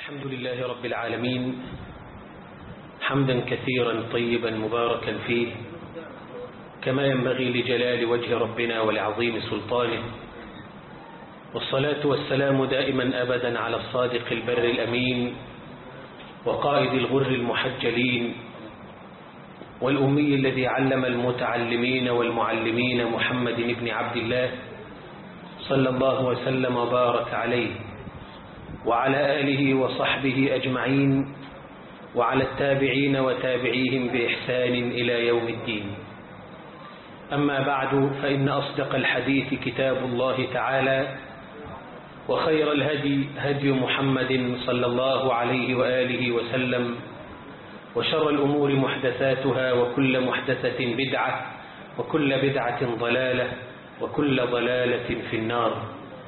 الحمد لله رب العالمين حمدا كثيرا طيبا مباركا فيه كما ينبغي لجلال وجه ربنا ولعظيم سلطانه والصلاة والسلام دائما أبدا على الصادق البر الأمين وقائد الغر المحجلين والأمي الذي علم المتعلمين والمعلمين محمد بن عبد الله صلى الله وسلم وبارك عليه وعلى آله وصحبه أجمعين وعلى التابعين وتابعيهم بإحسان إلى يوم الدين أما بعد فإن أصدق الحديث كتاب الله تعالى وخير الهدي هدي محمد صلى الله عليه وآله وسلم وشر الأمور محدثاتها وكل محدثة بدعة وكل بدعة ضلالة وكل ضلالة في النار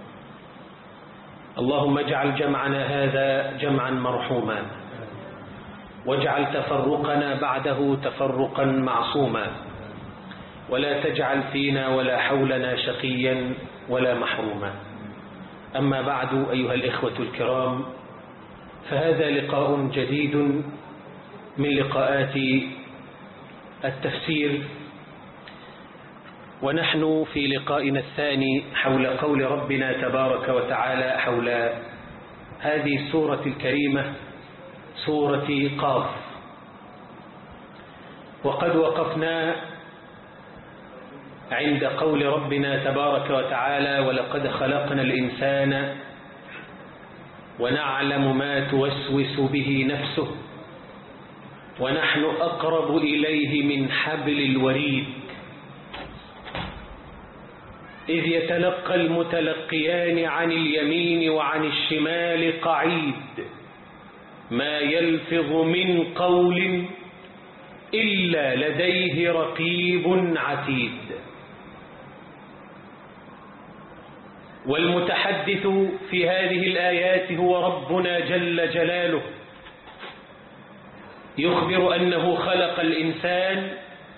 اللهم اجعل جمعنا هذا جمعا مرحوما واجعل تفرقنا بعده تفرقا معصوما ولا تجعل فينا ولا حولنا شقيا ولا محروما أما بعد أيها الإخوة الكرام فهذا لقاء جديد من لقاءات التفسير ونحن في لقائنا الثاني حول قول ربنا تبارك وتعالى حول هذه السورة الكريمة سورة قاف وقد وقفنا عند قول ربنا تبارك وتعالى ولقد خلقنا الإنسان ونعلم ما توسوس به نفسه ونحن أقرب إليه من حبل الوريد إذ يتلقى المتلقيان عن اليمين وعن الشمال قعيد ما يلفظ من قول إلا لديه رقيب عتيد والمتحدث في هذه الآيات هو ربنا جل جلاله يخبر أنه خلق الإنسان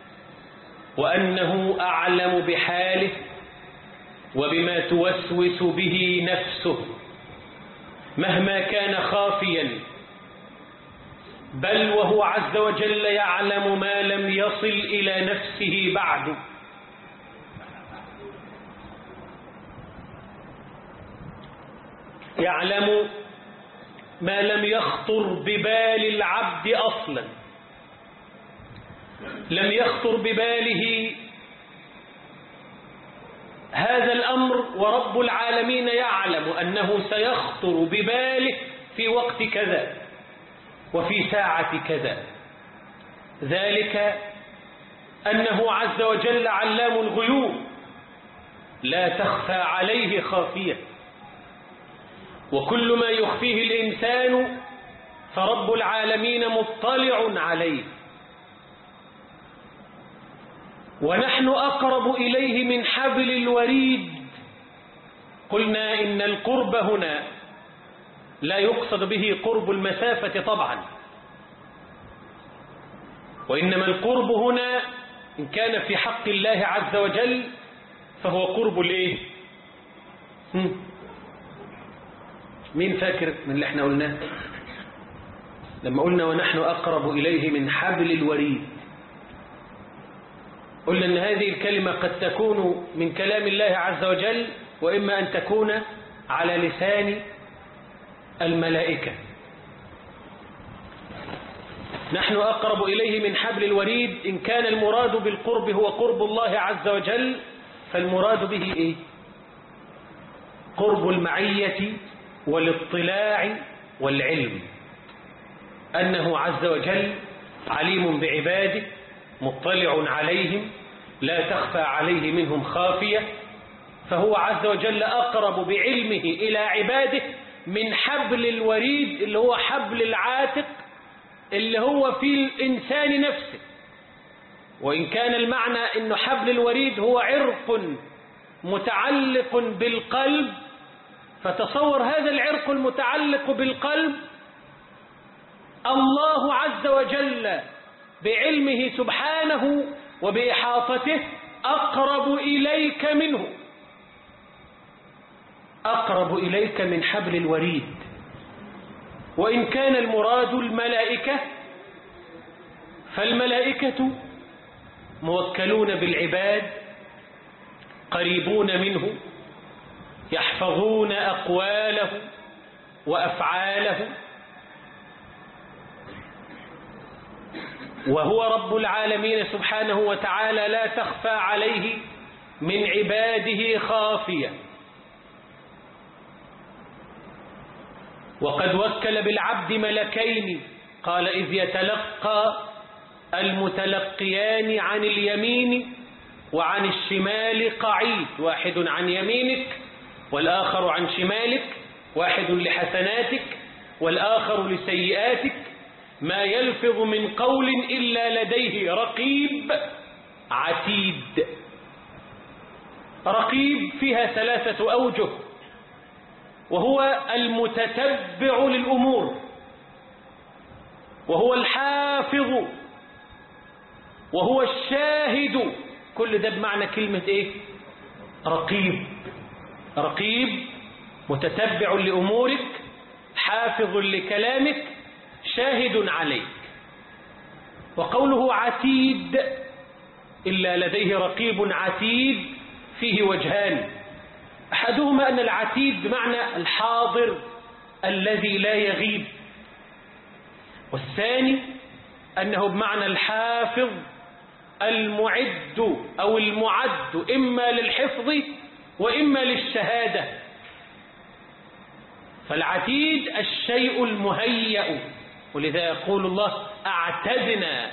وأنه أعلم بحاله وبما توسوس به نفسه مهما كان خافيا بل وهو عز وجل يعلم ما لم يصل إلى نفسه بعد يعلم ما لم يخطر ببال العبد أصلا لم يخطر بباله هذا الأمر ورب العالمين يعلم أنه سيخطر بباله في وقت كذا وفي ساعة كذا ذلك أنه عز وجل علام الغيوب لا تخفى عليه خافية وكل ما يخفيه الإنسان فرب العالمين مطلع عليه ونحن أقرب إليه من حبل الوريد قلنا إن القرب هنا لا يقصد به قرب المسافة طبعا وإنما القرب هنا إن كان في حق الله عز وجل فهو قرب الإيه مين فاكر من اللي احنا قلناه لما قلنا ونحن أقرب إليه من حبل الوريد قلنا أن هذه الكلمة قد تكون من كلام الله عز وجل وإما أن تكون على لسان الملائكة نحن أقرب إليه من حبل الوريد إن كان المراد بالقرب هو قرب الله عز وجل فالمراد به إيه قرب المعية والاطلاع والعلم أنه عز وجل عليم بعباده مطلع عليهم لا تخفى عليه منهم خافية فهو عز وجل أقرب بعلمه إلى عباده من حبل الوريد اللي هو حبل العاتق اللي هو في الإنسان نفسه وإن كان المعنى أنه حبل الوريد هو عرق متعلق بالقلب فتصور هذا العرق المتعلق بالقلب الله عز وجل بعلمه سبحانه وبإحاطته أقرب إليك منه أقرب إليك من حبل الوريد وإن كان المراد الملائكة فالملائكة موكلون بالعباد قريبون منه يحفظون أقواله وأفعاله وهو رب العالمين سبحانه وتعالى لا تخفى عليه من عباده خافية وقد وكل بالعبد ملكين قال إذ يتلقى المتلقيان عن اليمين وعن الشمال قعيد واحد عن يمينك والآخر عن شمالك واحد لحسناتك والآخر لسيئاتك ما يلفظ من قول إلا لديه رقيب عتيد رقيب فيها ثلاثة أوجه وهو المتتبع للأمور وهو الحافظ وهو الشاهد كل ده بمعنى كلمة ايه رقيب رقيب متتبع لأمورك حافظ لكلامك شاهد عليك وقوله عتيد إلا لديه رقيب عتيد فيه وجهان أحدهما أن العتيد بمعنى الحاضر الذي لا يغيب والثاني أنه بمعنى الحافظ المعد أو المعد إما للحفظ وإما للشهادة فالعتيد الشيء المهيأ ولذا يقول الله أعتدنا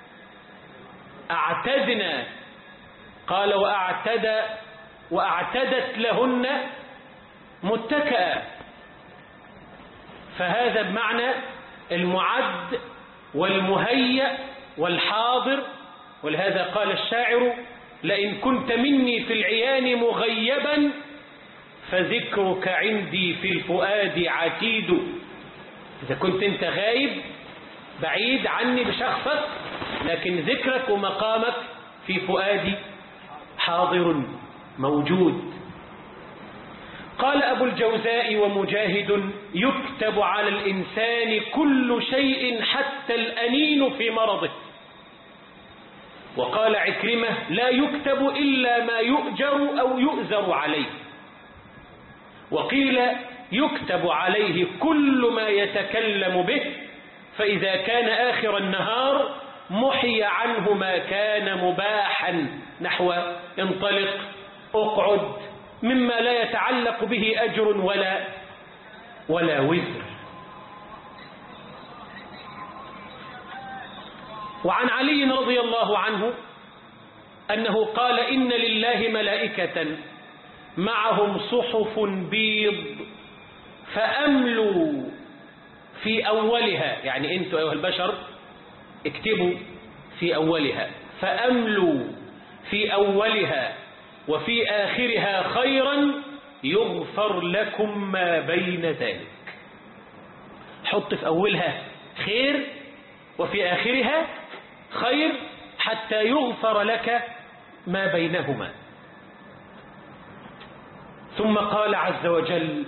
أعتدنا قال وأعتد وأعتدت لهن متكئا فهذا بمعنى المعد والمهيأ والحاضر ولهذا قال الشاعر لئن كنت مني في العيان مغيبا فذكرك عندي في الفؤاد عتيد إذا كنت أنت غايب بعيد عني بشخصك لكن ذكرك ومقامك في فؤادي حاضر موجود قال أبو الجوزاء ومجاهد يكتب على الإنسان كل شيء حتى الأنين في مرضه وقال عكرمة لا يكتب إلا ما يؤجر أو يؤزر عليه وقيل يكتب عليه كل ما يتكلم به فإذا كان آخر النهار محي عنه ما كان مباحا نحو انطلق اقعد مما لا يتعلق به أجر ولا ولا وزر وعن علي رضي الله عنه أنه قال إن لله ملائكة معهم صحف بيض فأملوا في أولها يعني أنتوا أيها البشر اكتبوا في أولها فأملوا في أولها وفي آخرها خيرا يغفر لكم ما بين ذلك حط في أولها خير وفي آخرها خير حتى يغفر لك ما بينهما ثم قال عز وجل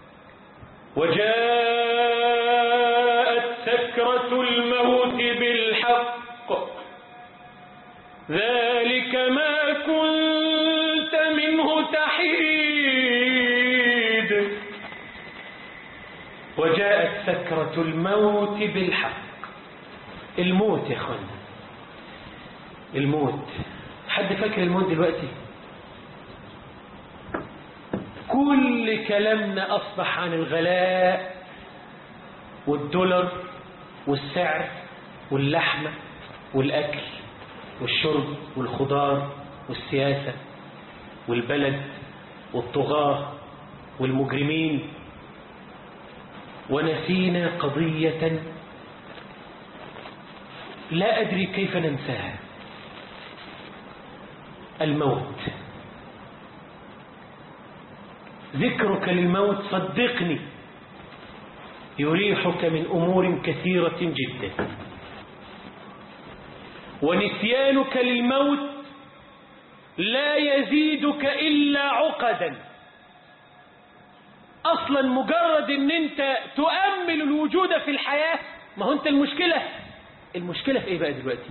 وجاءت سكرة الموت بالحق ذلك ما كنت منه تحيد وجاءت سكرة الموت بالحق الموت يا اخوانا الموت حد فاكر الموت دلوقتي كل كلامنا أصبح عن الغلاء والدولار والسعر واللحمة والأكل والشرب والخضار والسياسة والبلد والطغاة والمجرمين ونسينا قضية لا أدري كيف ننساها الموت ذكرك للموت صدقني يريحك من أمور كثيرة جدا ونسيانك للموت لا يزيدك إلا عقدا اصلا مجرد ان انت تؤمل الوجود في الحياة ما هو انت المشكلة المشكلة في ايه بقى دلوقتي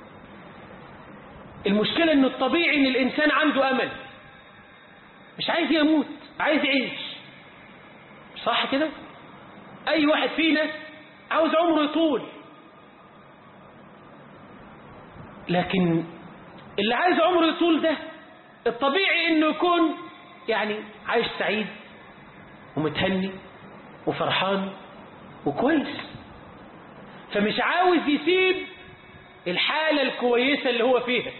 المشكلة ان الطبيعي ان الانسان عنده امل مش عايز يموت عايز يعيش صح كده اي واحد فينا عاوز عمره يطول لكن اللي عايز عمره يطول ده الطبيعي انه يكون يعني عايش سعيد ومتهني وفرحان وكويس فمش عاوز يسيب الحالة الكويسة اللي هو فيها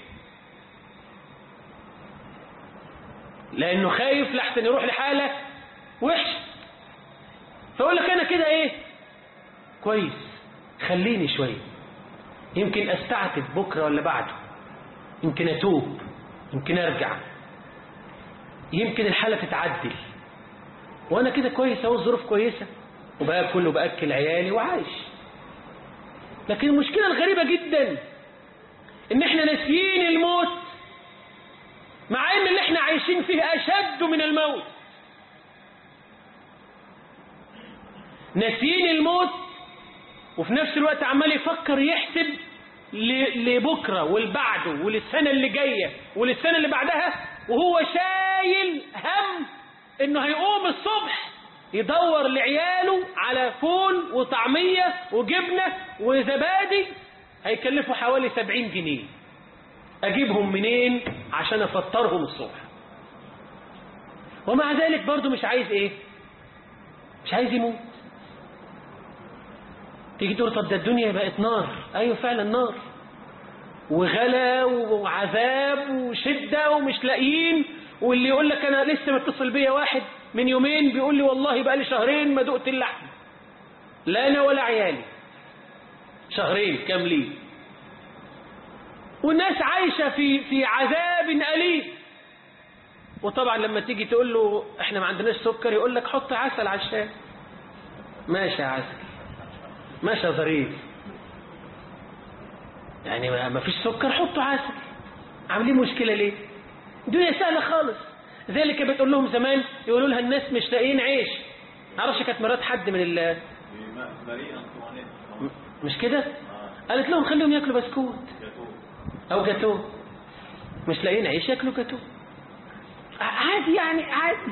لأنه خايف لحسن يروح لحالة وحشة فيقول لك أنا كده إيه كويس خليني شوية يمكن أستعتب بكرة ولا بعده يمكن أتوب يمكن أرجع يمكن الحالة تتعدل وأنا كده كويس أهو الظروف كويسة وباكل وبأكل عيالي وعايش لكن المشكلة الغريبة جدا إن إحنا ناسيين الموت مع إن اللي إحنا عايشين فيه أشد من الموت ناسيين الموت وفي نفس الوقت عمال يفكر يحسب لبكرة والبعده وللسنة اللي جاية وللسنة اللي بعدها وهو شايل هم انه هيقوم الصبح يدور لعياله على فول وطعمية وجبنة وزبادي هيكلفوا حوالي سبعين جنيه اجيبهم منين عشان افطرهم الصبح ومع ذلك برضو مش عايز ايه مش عايز يموت تيجي تقول طب ده الدنيا بقت نار ايوه فعلا نار وغلا وعذاب وشدة ومش لاقيين واللي يقول لك انا لسه متصل بيا واحد من يومين بيقول لي والله بقى لي شهرين ما دقت اللحم لا انا ولا عيالي شهرين كاملين والناس عايشة في في عذاب أليم وطبعا لما تيجي تقول له احنا ما عندناش سكر يقول لك حط عسل على الشاي ماشي يا عسل ماشي يا ظريف يعني ما فيش سكر حطوا عسل عاملين مشكلة ليه الدنيا سهلة خالص ذلك بتقول لهم زمان يقولوا لها الناس مش لاقيين عيش معرفش كانت مرات حد من ال مش كده قالت لهم خليهم ياكلوا بسكوت او جاتو مش لاقيين عيش ياكلوا جاتو عادي يعني عادي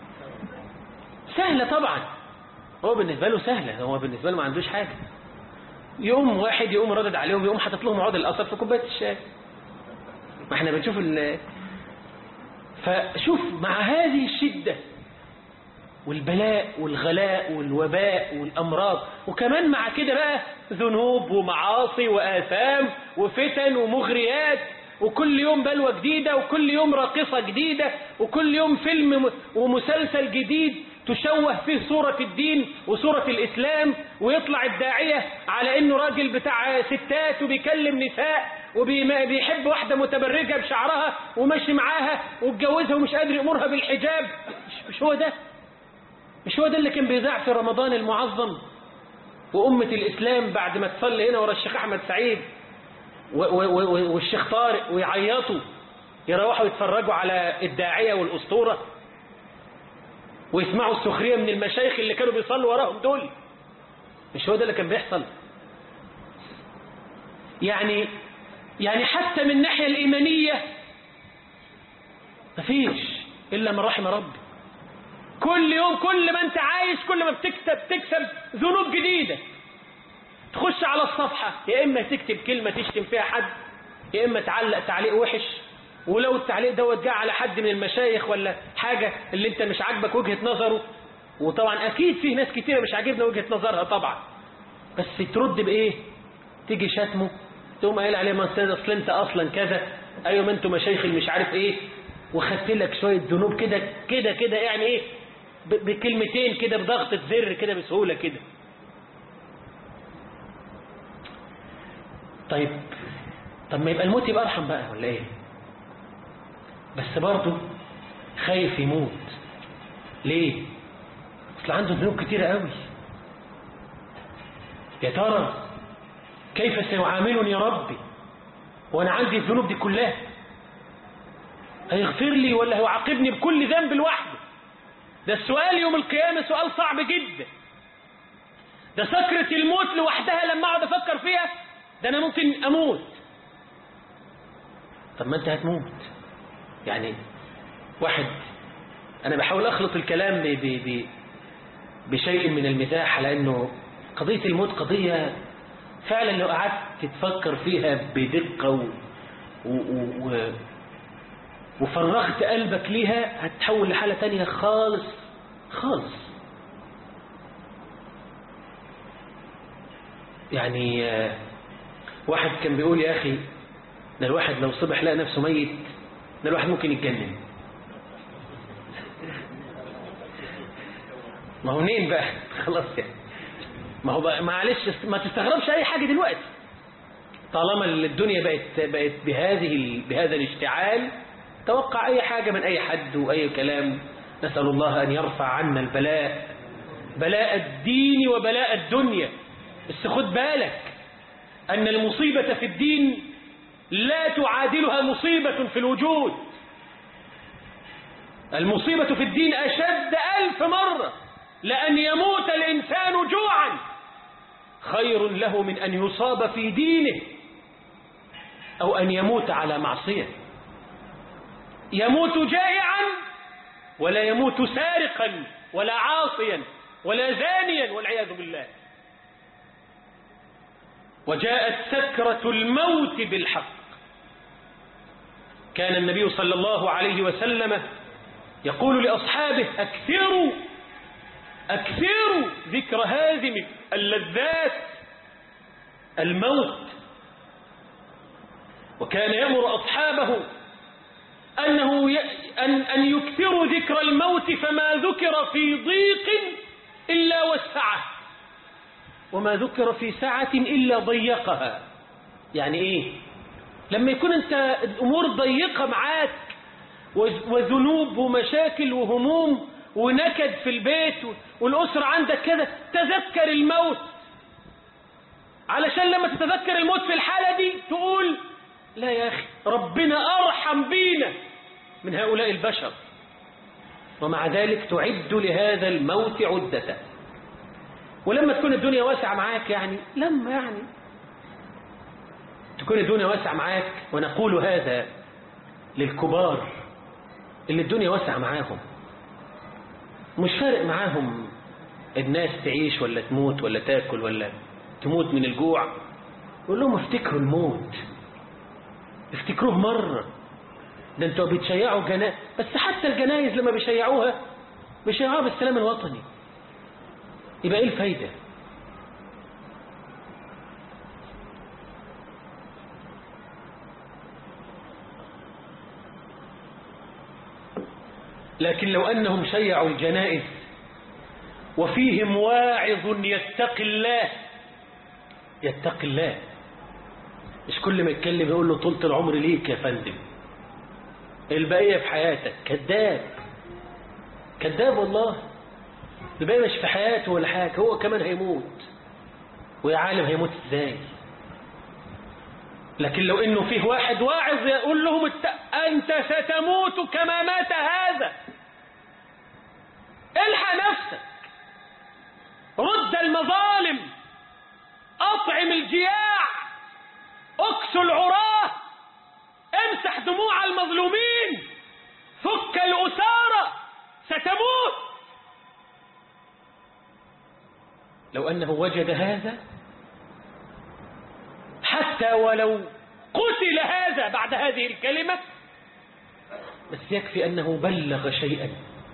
سهلة طبعا هو بالنسبة له سهلة هو بالنسبة له ما عندوش حاجة يقوم واحد يقوم ردد عليهم يقوم حاطط لهم عود القصب في كوبايه الشاي ما احنا بنشوف ال فشوف مع هذه الشدة والبلاء والغلاء والوباء والأمراض وكمان مع كده بقى ذنوب ومعاصي وآثام وفتن ومغريات وكل يوم بلوى جديدة وكل يوم راقصة جديدة وكل يوم فيلم ومسلسل جديد تشوه فيه صورة الدين وصورة الإسلام ويطلع الداعية على إنه راجل بتاع ستات وبيكلم نساء وبيحب واحدة متبرجة بشعرها وماشي معاها واتجوزها ومش قادر يأمرها بالحجاب مش, مش هو ده مش هو ده اللي كان بيذاع في رمضان المعظم وأمة الإسلام بعد ما تصلي هنا ورا الشيخ أحمد سعيد والشيخ طارق ويعيطوا يروحوا يتفرجوا على الداعية والأسطورة ويسمعوا السخرية من المشايخ اللي كانوا بيصلوا وراهم دول مش هو ده اللي كان بيحصل يعني يعني حتى من الناحية الإيمانية مفيش إلا من رحم ربي كل يوم كل ما أنت عايش كل ما بتكسب تكسب ذنوب جديدة تخش على الصفحة يا إما تكتب كلمة تشتم فيها حد يا إما تعلق تعليق وحش ولو التعليق دوت جاء على حد من المشايخ ولا حاجة اللي انت مش عاجبك وجهة نظره وطبعا اكيد فيه ناس كتيرة مش عاجبنا وجهة نظرها طبعا بس ترد بايه تيجي شتمه تقوم قايل عليه ما اصل انت اصلا كذا ايوه ما انتوا مشايخ مش عارف ايه وخدت لك شوية ذنوب كده كده كده يعني ايه بكلمتين كده بضغطة زر كده بسهولة كده طيب طب ما يبقى الموت يبقى ارحم بقى ولا ايه بس برضه خايف يموت ليه اصل عنده ذنوب كتيرة قوي يا ترى كيف سيعاملني يا ربي وانا عندي الذنوب دي كلها هيغفر لي ولا هيعاقبني بكل ذنب لوحده ده السؤال يوم القيامة سؤال صعب جدا ده سكرة الموت لوحدها لما اقعد افكر فيها ده انا ممكن اموت طب ما انت هتموت يعني واحد انا بحاول اخلط الكلام ب ب ب بشيء من المزاح لانه قضية الموت قضية فعلا لو قعدت تفكر فيها بدقة و... و... و... وفرغت قلبك ليها هتتحول لحالة تانية خالص خالص يعني واحد كان بيقول يا أخي ده الواحد لو صبح لقى نفسه ميت ده الواحد ممكن يتجنن ما هو منين بقى خلاص يعني ما هو بقى معلش ما تستغربش أي حاجة دلوقتي طالما الدنيا بقت بقت بهذه بهذا الاشتعال توقع أي حاجة من أي حد وأي كلام نسأل الله أن يرفع عنا البلاء بلاء الدين وبلاء الدنيا بس خد بالك أن المصيبة في الدين لا تعادلها مصيبة في الوجود المصيبة في الدين أشد ألف مرة لأن يموت الإنسان جوعا خير له من أن يصاب في دينه أو أن يموت على معصية يموت جائعا ولا يموت سارقا ولا عاصيا ولا زانيا والعياذ بالله وجاءت سكرة الموت بالحق كان النبي صلى الله عليه وسلم يقول لأصحابه أكثروا أكثروا ذكر هازم اللذات الموت وكان يأمر أصحابه أنه ي... أن... أن يكثروا ذكر الموت فما ذكر في ضيق إلا وسعه وما ذكر في سعة إلا ضيقها يعني إيه لما يكون أنت الأمور ضيقة معاك وذنوب ومشاكل وهموم ونكد في البيت والأسرة عندك كده تذكر الموت علشان لما تتذكر الموت في الحالة دي تقول لا يا أخي ربنا أرحم بينا من هؤلاء البشر ومع ذلك تعد لهذا الموت عدة ولما تكون الدنيا واسعة معاك يعني لما يعني تكون الدنيا واسعة معاك ونقول هذا للكبار اللي الدنيا واسعة معاهم مش فارق معاهم الناس تعيش ولا تموت ولا تاكل ولا تموت من الجوع يقول لهم افتكروا الموت افتكروه مرة ده انتوا بتشيعوا جنائز بس حتى الجنائز لما بيشيعوها بيشيعوها بالسلام الوطني يبقى ايه الفايدة لكن لو أنهم شيعوا الجنائز وفيهم واعظ يتقي الله يتقي الله مش كل ما يتكلم يقول له طولة العمر ليك يا فندم البقية في حياتك كذاب كذاب والله البقية مش في حياته ولا حاجة هو كمان هيموت ويا عالم هيموت ازاي لكن لو انه فيه واحد واعظ يقول لهم الت... انت ستموت كما مات هذا الحق نفسك رد المظالم اطعم الجياع اكسو العراه امسح دموع المظلومين فك الأسارة ستموت لو أنه وجد هذا حتى ولو قتل هذا بعد هذه الكلمة بس يكفي أنه بلغ شيئا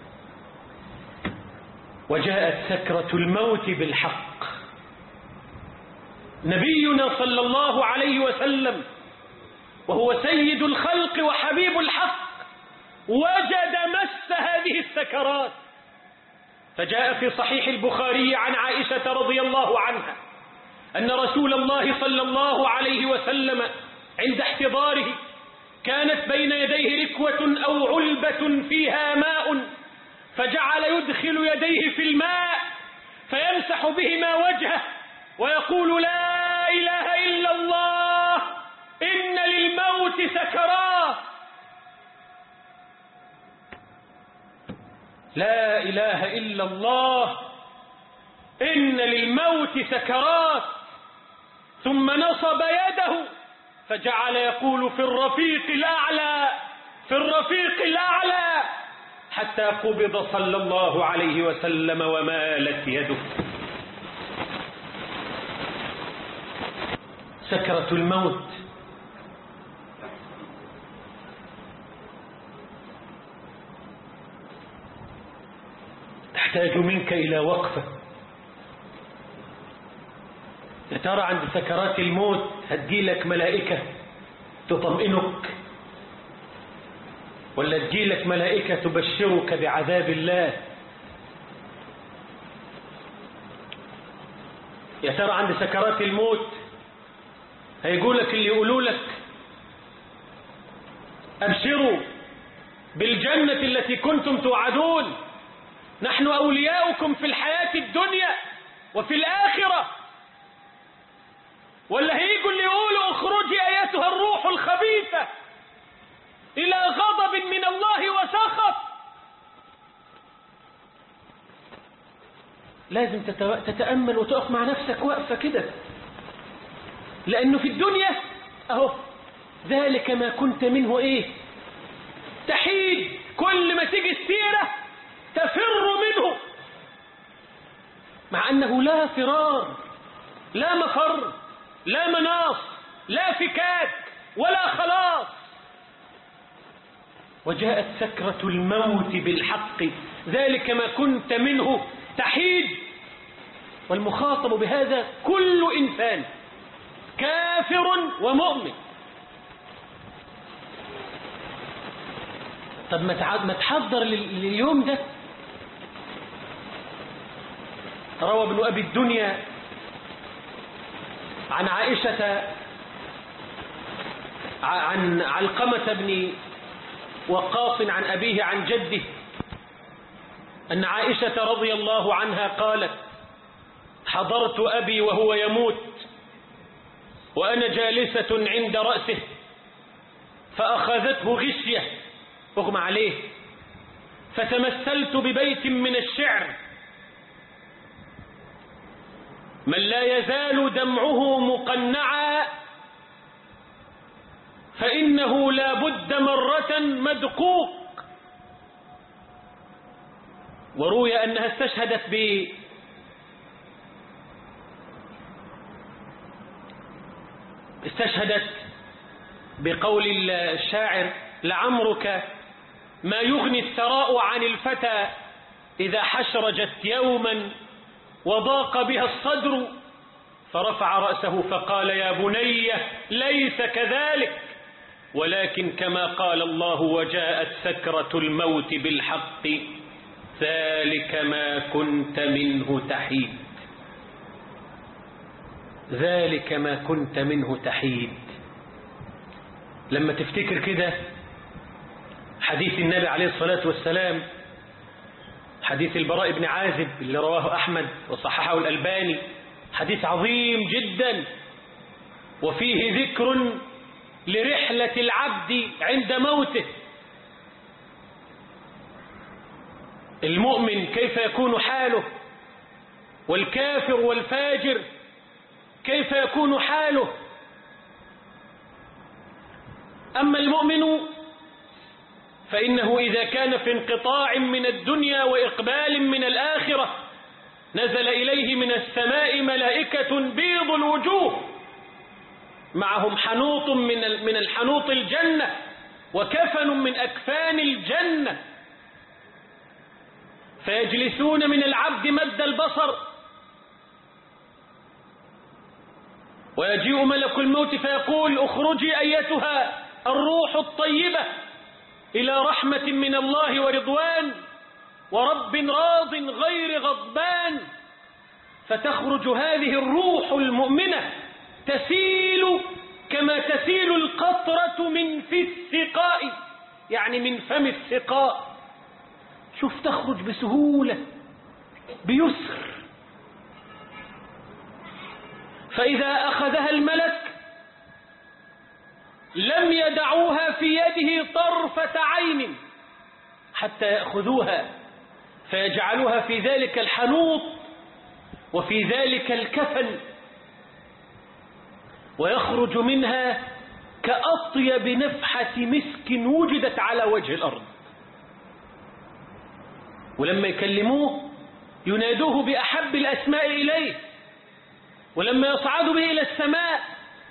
وجاءت سكرة الموت بالحق نبينا صلى الله عليه وسلم وهو سيد الخلق وحبيب الحق وجد مس هذه السكرات فجاء في صحيح البخاري عن عائشة رضي الله عنها أن رسول الله صلى الله عليه وسلم عند احتضاره كانت بين يديه ركوة أو علبة فيها ماء فجعل يدخل يديه في الماء فيمسح بهما وجهه ويقول لا إله إلا الله إن للموت سكرات لا إله إلا الله إن للموت سكرات ثم نصب يده فجعل يقول في الرفيق الأعلى في الرفيق الأعلى حتى قبض صلى الله عليه وسلم ومالت يده سكرة الموت تحتاج منك إلى وقفة يا ترى عند سكرات الموت هتجيلك ملائكة تطمئنك ولا تجيلك ملائكة تبشرك بعذاب الله يا ترى عند سكرات الموت هيقولك اللي يقولوا لك أبشروا بالجنة التي كنتم توعدون نحن أولياؤكم في الحياة الدنيا وفي الآخرة ولا هيجوا اللي يقولوا اخرجي أيتها الروح الخبيثة إلى غضب من الله وسخط لازم تتأمل وتقف مع نفسك وقفة كده لأنه في الدنيا أهو ذلك ما كنت منه إيه تحيد كل ما تيجي السيرة تفر منه مع أنه لا فرار لا مفر لا مناص لا فكاك ولا خلاص وجاءت سكرة الموت بالحق ذلك ما كنت منه تحيد والمخاطب بهذا كل إنسان كافر ومؤمن طب ما تحضر لليوم ده روى ابن أبي الدنيا عن عائشة عن علقمة بن وقاص عن أبيه عن جده أن عائشة رضي الله عنها قالت حضرت أبي وهو يموت وأنا جالسة عند رأسه فأخذته غشية أغمى عليه فتمثلت ببيت من الشعر من لا يزال دمعه مقنعا فإنه لا بد مرة مدقوق وروي أنها استشهدت ب استشهدت بقول الشاعر لعمرك ما يغني الثراء عن الفتى إذا حشرجت يوما وضاق بها الصدر فرفع رأسه فقال يا بني ليس كذلك ولكن كما قال الله وجاءت سكرة الموت بالحق ذلك ما كنت منه تحيد ذلك ما كنت منه تحيد لما تفتكر كده حديث النبي عليه الصلاة والسلام حديث البراء بن عازب اللي رواه أحمد وصححه الألباني حديث عظيم جدا وفيه ذكر لرحلة العبد عند موته المؤمن كيف يكون حاله والكافر والفاجر كيف يكون حاله أما المؤمن فإنه إذا كان في انقطاع من الدنيا وإقبال من الآخرة نزل إليه من السماء ملائكة بيض الوجوه معهم حنوط من من الحنوط الجنة وكفن من أكفان الجنة فيجلسون من العبد مد البصر ويجيء ملك الموت فيقول اخرجي أيتها الروح الطيبة إلى رحمة من الله ورضوان ورب راض غير غضبان فتخرج هذه الروح المؤمنة تسيل كما تسيل القطرة من في السقاء يعني من فم السقاء شوف تخرج بسهولة بيسر فإذا أخذها الملك لم يدعوها في يده طرفة عين حتى يأخذوها فيجعلها في ذلك الحنوط وفي ذلك الكفن ويخرج منها كأطيب نفحة مسك وجدت على وجه الأرض ولما يكلموه ينادوه بأحب الأسماء إليه ولما يصعدوا به إلى السماء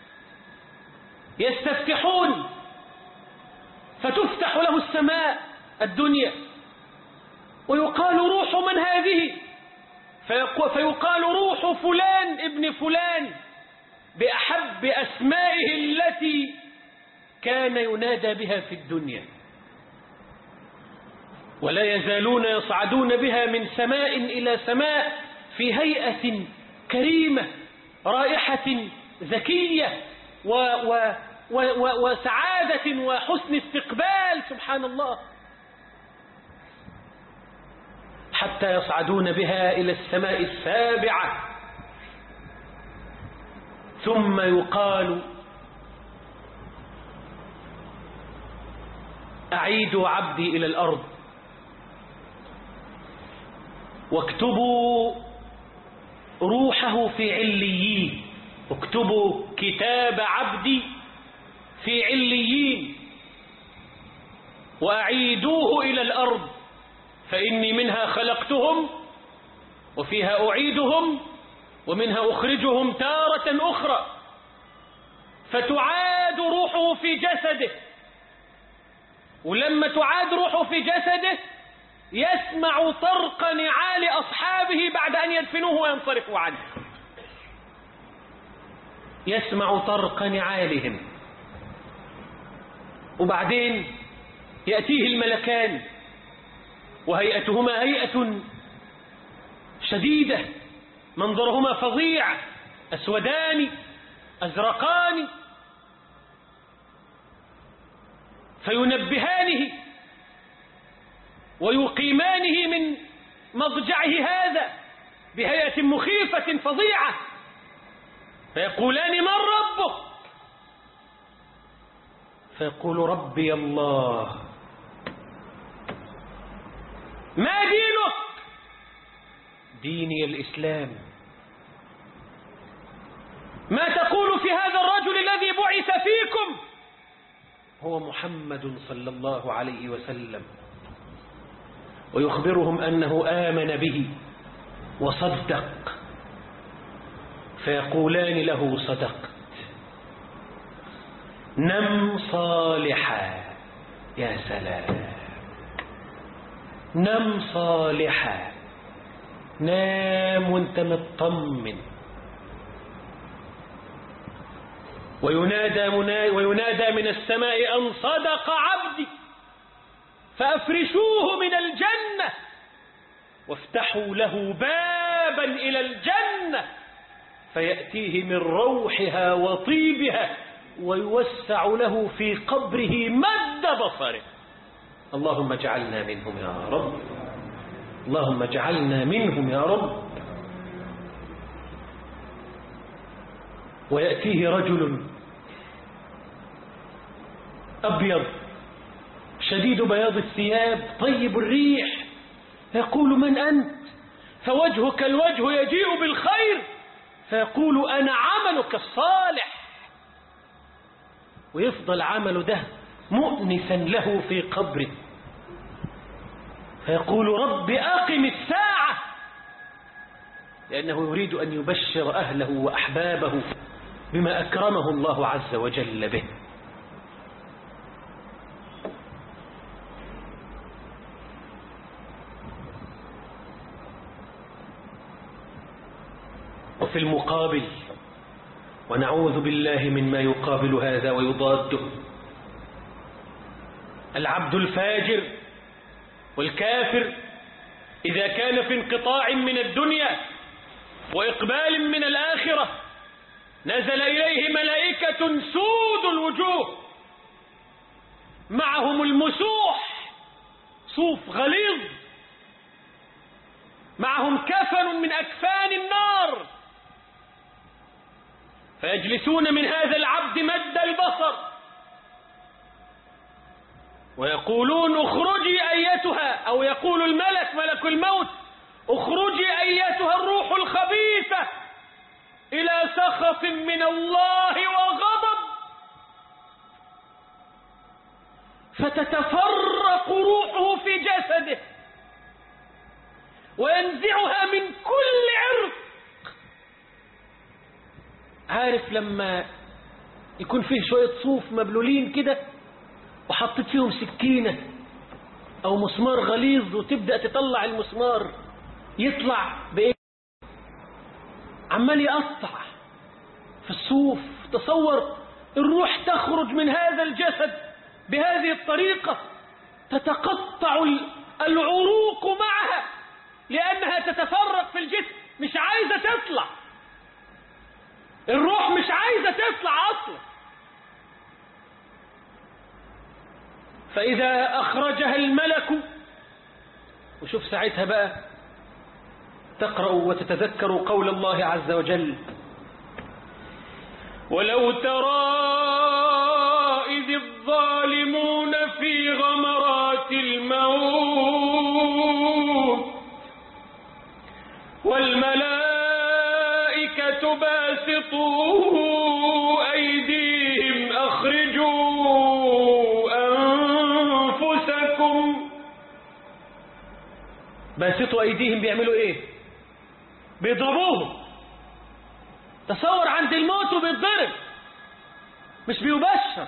يستفتحون فتفتح له السماء الدنيا ويقال روح من هذه فيقال روح فلان ابن فلان بأحب أسمائه التي كان ينادى بها في الدنيا ولا يزالون يصعدون بها من سماء إلى سماء في هيئة كريمة رائحة ذكية و و و و وسعادة وحسن استقبال سبحان الله حتى يصعدون بها إلى السماء السابعة ثم يقال أعيدوا عبدي إلى الأرض واكتبوا روحه في عليين اكتبوا كتاب عبدي في عليين وأعيدوه إلى الأرض فإني منها خلقتهم وفيها أعيدهم ومنها أخرجهم تارة أخرى فتعاد روحه في جسده ولما تعاد روحه في جسده يسمع طرق نعال أصحابه بعد أن يدفنوه وينصرفوا عنه يسمع طرق نعالهم وبعدين يأتيه الملكان وهيئتهما هيئة شديدة منظرهما فظيع أسودان أزرقان فينبهانه ويقيمانه من مضجعه هذا بهيئة مخيفة فظيعة فيقولان من ربك فيقول ربي الله ما دينك ديني الإسلام ما تقول في هذا الرجل الذي بعث فيكم هو محمد صلى الله عليه وسلم ويخبرهم أنه آمن به وصدق فيقولان له صدقت نم صالحا يا سلام نم صالحا نام وانت مطمن وينادى, وينادى من السماء أن صدق عبدي فأفرشوه من الجنة وافتحوا له بابا إلى الجنة فيأتيه من روحها وطيبها ويوسع له في قبره مد بصره اللهم اجعلنا منهم يا رب اللهم اجعلنا منهم يا رب ويأتيه رجل أبيض شديد بياض الثياب طيب الريح يقول من أنت فوجهك الوجه يجيء بالخير فيقول أنا عملك الصالح ويفضل عمل ده مؤنسا له في قبره فيقول رب أقم الساعة لأنه يريد أن يبشر أهله وأحبابه بما أكرمه الله عز وجل به وفي المقابل ونعوذ بالله مما يقابل هذا ويضاده العبد الفاجر والكافر إذا كان في انقطاع من الدنيا وإقبال من الآخرة نزل إليه ملائكة سود الوجوه معهم المسوح صوف غليظ معهم كفن من أكفان النار فيجلسون من هذا العبد مد البصر ويقولون اخرجي أيتها أو يقول الملك ملك الموت اخرجي أيتها الروح الخبيثة إلى سخط من الله وغضب فتتفرق روحه في جسده وينزعها من كل عرق عارف لما يكون فيه شوية صوف مبلولين كده وحطيت فيهم سكينة أو مسمار غليظ وتبدأ تطلع المسمار يطلع بإيه عمال يقطع في الصوف تصور الروح تخرج من هذا الجسد بهذه الطريقة تتقطع العروق معها لأنها تتفرق في الجسم مش عايزة تطلع الروح مش عايزة تطلع أصلا فإذا أخرجها الملك وشوف ساعتها بقى تقرأ وتتذكر قول الله عز وجل ولو ترى إذ الظالمون في غمرات الموت والملائكة باسطوا أيديهم أخرجوا أنفسكم باسطوا أيديهم بيعملوا إيه بيضربوهم تصور عند الموت وبيتضرب مش بيبشر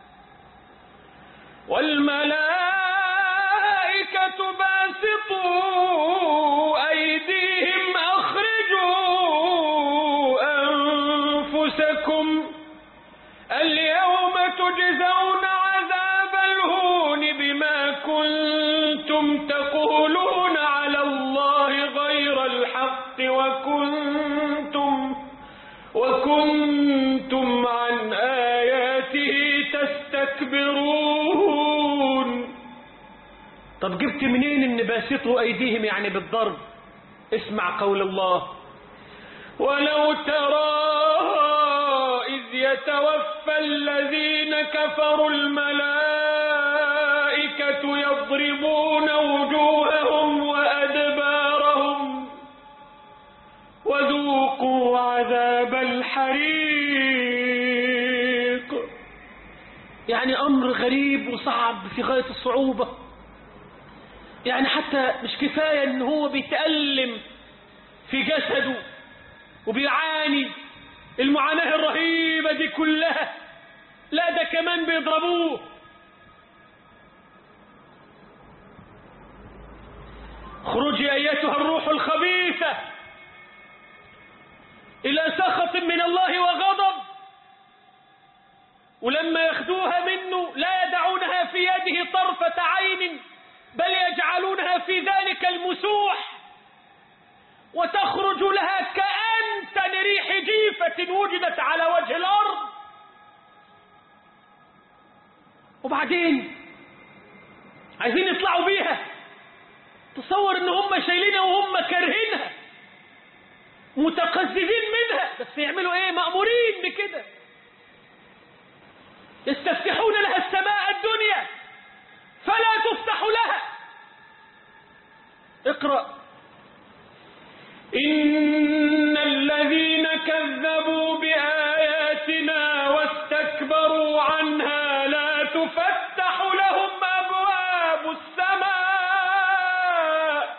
والملائكة باسطوا أيديهم أخرجوا أنفسكم اليوم تجزون عذاب الهون بما كنتم تقولون على الله غير الحق وكنتم وكنتم عن آياته تستكبرون طب جبت منين ان باسطوا ايديهم يعني بالضرب اسمع قول الله ولو ترى إذ يتوفى الذين كفروا الملائكة يضربون وجوههم وأدبارهم وذوقوا عذاب الحريق يعني أمر غريب وصعب في غاية الصعوبة يعني حتى مش كفاية ان هو بيتألم في جسده وبيعاني المعاناة الرهيبة دي كلها لا ده كمان بيضربوه خرجي أيتها الروح الخبيثة إلى سخط من الله وغضب ولما ياخدوها منه لا يدعونها في يده طرفة عين بل يجعلونها في ذلك المسوح وتخرج لها كأنتن ريح جيفة وجدت على وجه الأرض وبعدين عايزين يطلعوا بيها تصور ان هم شايلينها وهم كارهينها متقززين منها بس يعملوا ايه مأمورين بكده يستفتحون لها السماء الدنيا فلا تفتح لها اقرأ إن الذين كذبوا بآياتنا واستكبروا عنها لا تفتح لهم أبواب السماء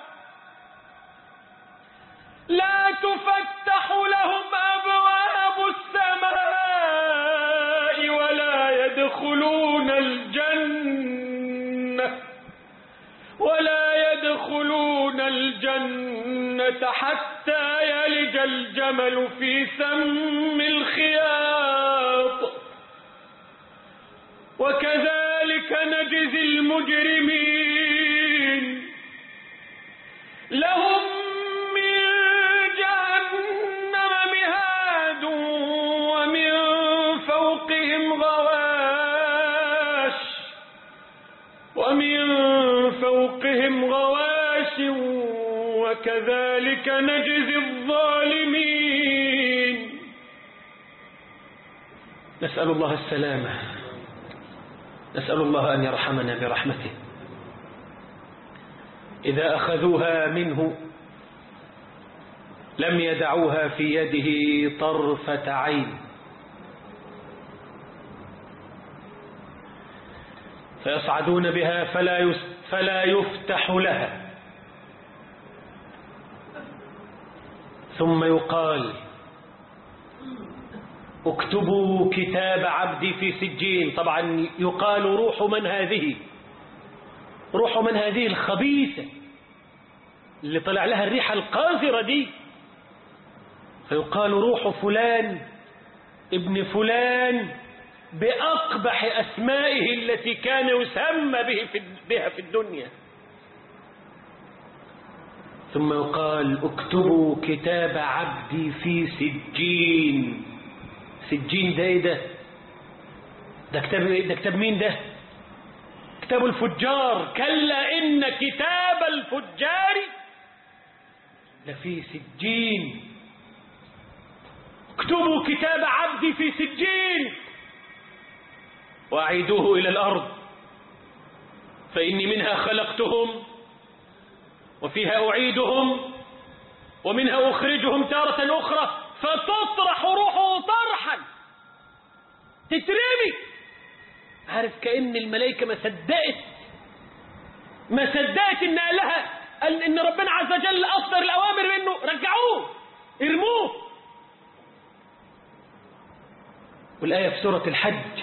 لا تفتح لهم أبواب السماء ولا يدخلون الجنة ولا يدخلون الجنة حتى يلج الجمل في سم الخياط وكذلك نجزي المجرمين لهم من جهنم مهاد ومن فوقهم غواش ومن فوقهم غواش وكذلك نجزي الظالمين نسأل الله السلامة نسأل الله أن يرحمنا برحمته إذا أخذوها منه لم يدعوها في يده طرفة عين فيصعدون بها فلا فلا يفتح لها ثم يقال اكتبوا كتاب عبدي في سجين طبعا يقال روح من هذه روح من هذه الخبيثة اللي طلع لها الريحة القاذرة دي فيقال روح فلان ابن فلان بأقبح أسمائه التي كان يسمى به في بها في الدنيا ثم يقال اكتبوا كتاب عبدي في سجين سجين ده ايه ده ده كتاب ايه ده كتاب مين ده كتاب الفجار كلا ان كتاب الفجار لفي سجين اكتبوا كتاب عبدي في سجين واعيدوه الى الارض فاني منها خلقتهم وفيها اعيدهم ومنها اخرجهم تاره اخرى فتطرح روحه طرحا تترمي عارف كأن الملائكة ما صدقت ما صدقت ان قال لها ان ربنا عز وجل اصدر الاوامر بانه رجعوه ارموه والايه في سوره الحج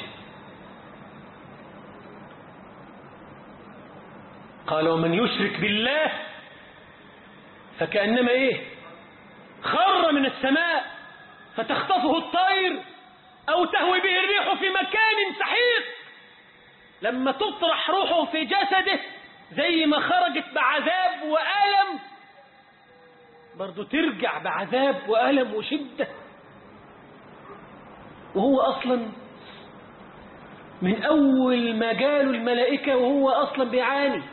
قال ومن يشرك بالله فكانما ايه خر من السماء فتخطفه الطير أو تهوي به الريح في مكان سحيق لما تطرح روحه في جسده زي ما خرجت بعذاب وألم برضو ترجع بعذاب وألم وشدة وهو أصلا من أول ما جاله الملائكة وهو أصلا بيعاني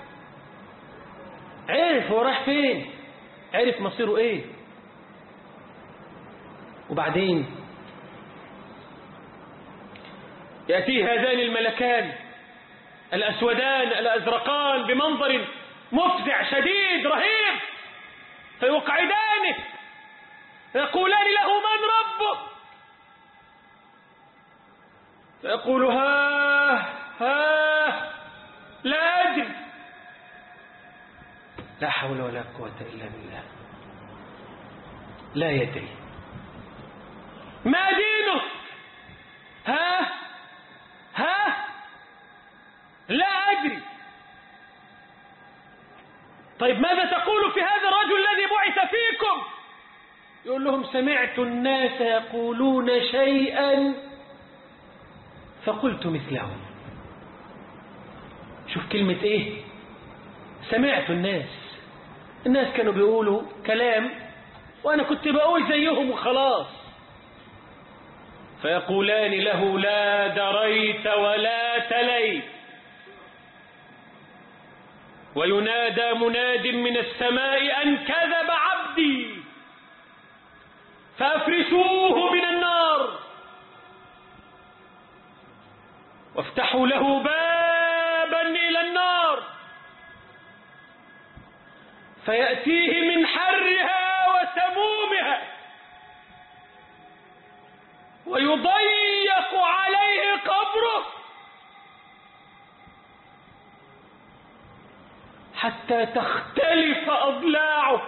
عرف هو راح فين عرف مصيره ايه وبعدين يأتي هذان الملكان الأسودان الأزرقان بمنظر مفزع شديد رهيب فيقعدانه فيقولان له من ربك فيقول ها ها لا أدري لا حول ولا قوة إلا بالله لا يدري ما دينه ها ها لا أدري طيب ماذا تقول في هذا الرجل الذي بعث فيكم يقول لهم سمعت الناس يقولون شيئا فقلت مثله شوف كلمة ايه سمعت الناس الناس كانوا بيقولوا كلام وانا كنت بقول زيهم وخلاص فيقولان له لا دريت ولا تليت وينادى مناد من السماء أن كذب عبدي فأفرشوه من النار وافتحوا له بابا إلى النار فيأتيه من حرها وسمومها ويضيق عليه قبره حتى تختلف أضلاعه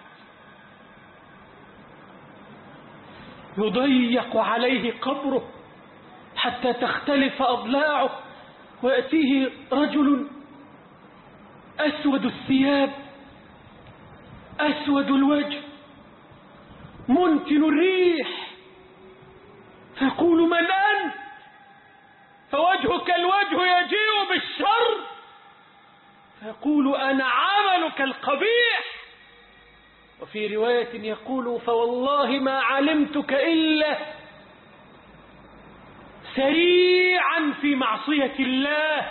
يضيق عليه قبره حتى تختلف أضلاعه ويأتيه رجل أسود الثياب أسود الوجه منتن الريح فيقول من أنت فوجهك الوجه يجيء بالشر فيقول أنا عملك القبيح وفي رواية يقول فوالله ما علمتك إلا سريعا في معصية الله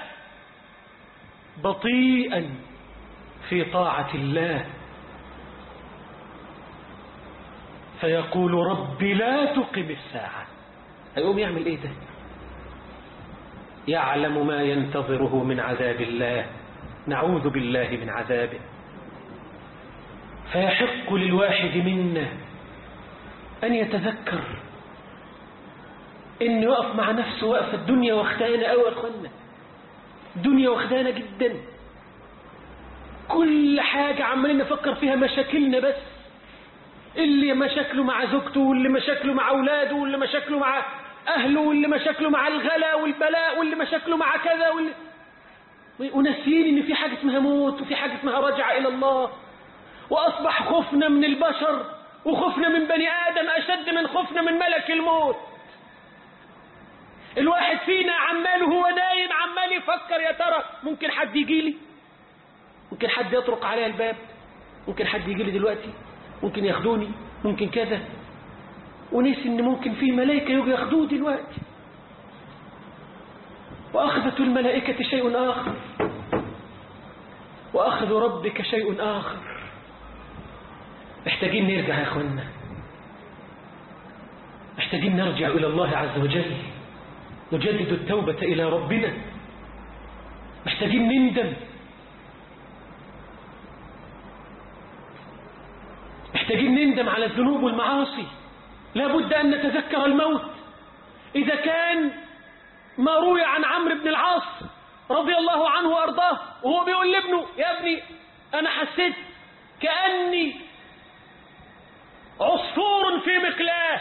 بطيئا في طاعة الله فيقول رب لا تقم الساعة هيقوم يعمل ايه ده يعلم ما ينتظره من عذاب الله نعوذ بالله من عذابه فيحق للواحد منا أن يتذكر إن يقف مع نفسه وقف الدنيا واخدانا أو أخوانا الدنيا واخدانا جدا كل حاجة عمالين نفكر فيها مشاكلنا بس اللي مشاكله مع زوجته واللي مشاكله مع أولاده واللي مشاكله مع أهله واللي مشاكله مع الغلا والبلاء واللي مشاكله مع كذا واللي وناسيين إن في حاجة اسمها موت وفي حاجة اسمها رجعة إلى الله وأصبح خوفنا من البشر وخوفنا من بني آدم أشد من خوفنا من ملك الموت الواحد فينا عمال وهو نايم عمال يفكر يا ترى ممكن حد يجي لي ممكن حد يطرق عليا الباب ممكن حد يجي لي دلوقتي ممكن ياخدوني ممكن كذا ونسي ان ممكن في ملائكة يجوا ياخدوه دلوقتي وأخذة الملائكة شيء آخر وأخذ ربك شيء آخر محتاجين نرجع يا أخوانا محتاجين نرجع إلى الله عز وجل نجدد التوبة إلى ربنا محتاجين نندم محتاجين نندم على الذنوب والمعاصي لا بد أن نتذكر الموت إذا كان ما روي عن عمرو بن العاص رضي الله عنه وأرضاه وهو بيقول لابنه يا ابني أنا حسيت كأني عصفور في مقلاه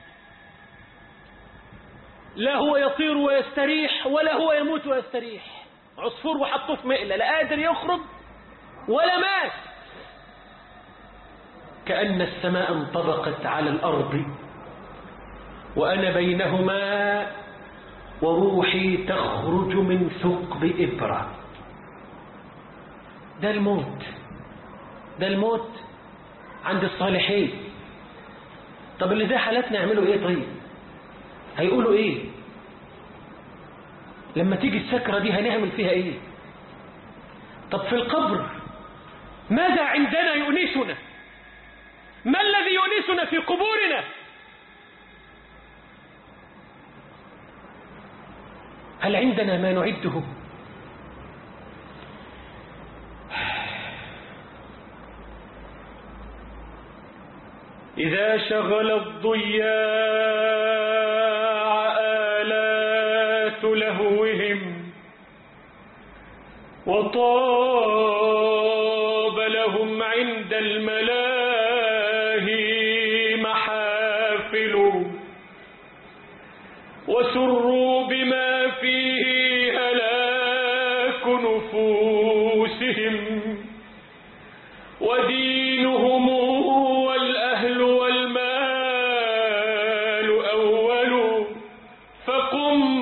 لا هو يطير ويستريح ولا هو يموت ويستريح عصفور وحطوه في مقلة لا قادر يخرج ولا مات كأن السماء انطبقت على الأرض وأنا بينهما وروحي تخرج من ثقب إبرة ده الموت ده الموت عند الصالحين طب اللي زي حالاتنا يعملوا ايه طيب هيقولوا ايه لما تيجي السكرة دي هنعمل فيها ايه طب في القبر ماذا عندنا يؤنسنا ما الذي يؤنسنا في قبورنا هل عندنا ما نعده إذا شغل الضياع آلات لهوهم وطاب لهم عند الملاهي محافل وسروا بما فيه هلاك نفوسهم ودينهم والأهل والمال أول فقم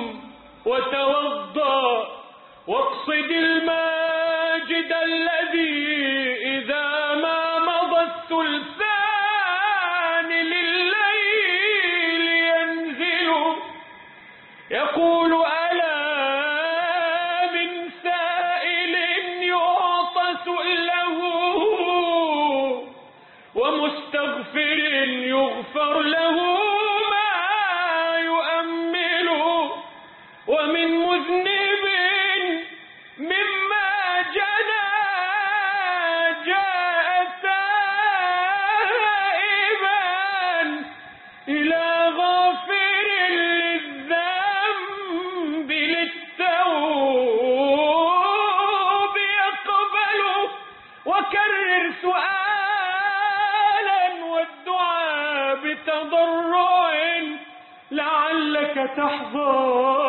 وتوضى واقصد الماجد الذي إذا ما مضى الثلثان لليل ينزل يقول ألا من سائل يعطى سؤله ومستغفر يغفر له ما يؤمل ومن مذنب مما جنى جاء تائبا إلى غافر للذنب للتوب يقبل وكرر سؤالا والدعاء بتضرع لعلك تحظى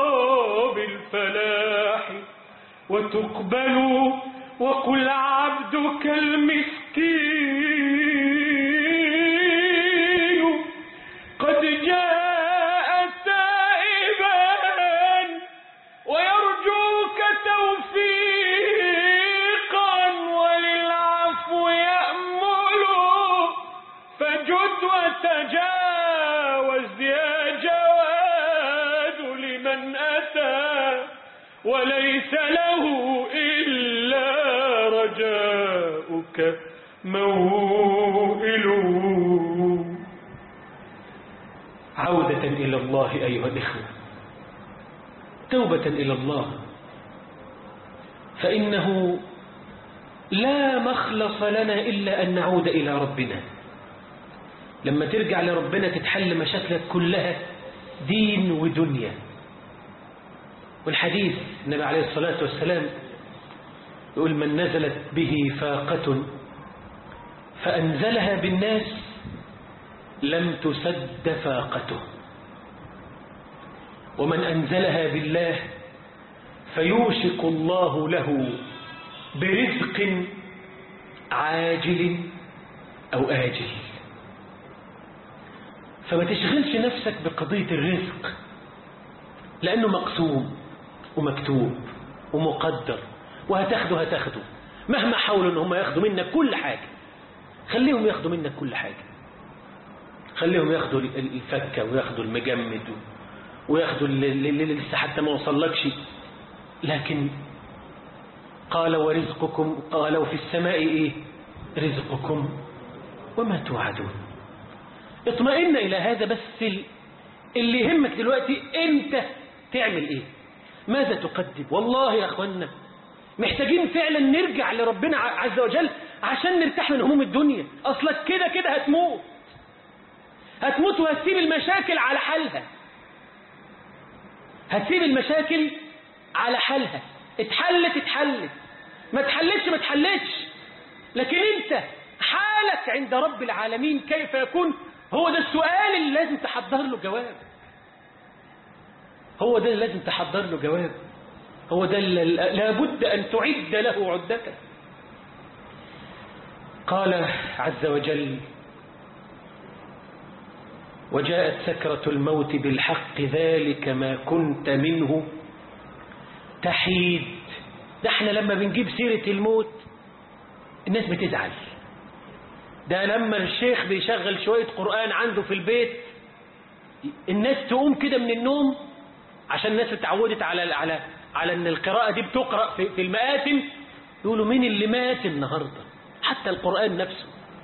بالفلاح وتقبل وقل عبدك المسكين قد جاء تائبا ويرجوك توفيقا وللعفو يأمل فجد وتجاوز يا جواد لمن أتى وليس له إلا رجاؤك موئل عودة إلى الله أيها الإخوة توبة إلى الله فإنه لا مخلص لنا إلا أن نعود إلى ربنا لما ترجع لربنا تتحل مشاكلك كلها دين ودنيا والحديث النبي عليه الصلاة والسلام يقول من نزلت به فاقة فأنزلها بالناس لم تسد فاقته ومن أنزلها بالله فيوشك الله له برزق عاجل أو آجل فما تشغلش نفسك بقضية الرزق لأنه مقسوم ومكتوب ومقدر وهتاخده هتاخده مهما حاولوا ان هم ياخدوا منك كل حاجة خليهم ياخدوا منك كل حاجة خليهم ياخدوا الفكة وياخدوا المجمد وياخدوا اللي لسه حتى ما وصلكش لكن قال ورزقكم قالوا في السماء ايه رزقكم وما توعدون اطمئن الى هذا بس اللي يهمك دلوقتي انت تعمل ايه ماذا تقدم والله يا اخوانا محتاجين فعلا نرجع لربنا عز وجل عشان نرتاح من هموم الدنيا اصلك كده كده هتموت هتموت وهتسيب المشاكل على حالها هتسيب المشاكل على حالها اتحلت اتحلت ما اتحلتش ما اتحلتش لكن انت حالك عند رب العالمين كيف يكون هو ده السؤال اللي لازم تحضر له جواب هو ده اللي لازم تحضر له جواب هو ده اللي لابد أن تعد له عدته قال عز وجل وجاءت سكرة الموت بالحق ذلك ما كنت منه تحيد ده احنا لما بنجيب سيرة الموت الناس بتزعل ده لما الشيخ بيشغل شوية قرآن عنده في البيت الناس تقوم كده من النوم عشان الناس اتعودت على على على ان القراءة دي بتقرأ في, في المآتم يقولوا مين اللي مات النهاردة حتى القرآن نفسه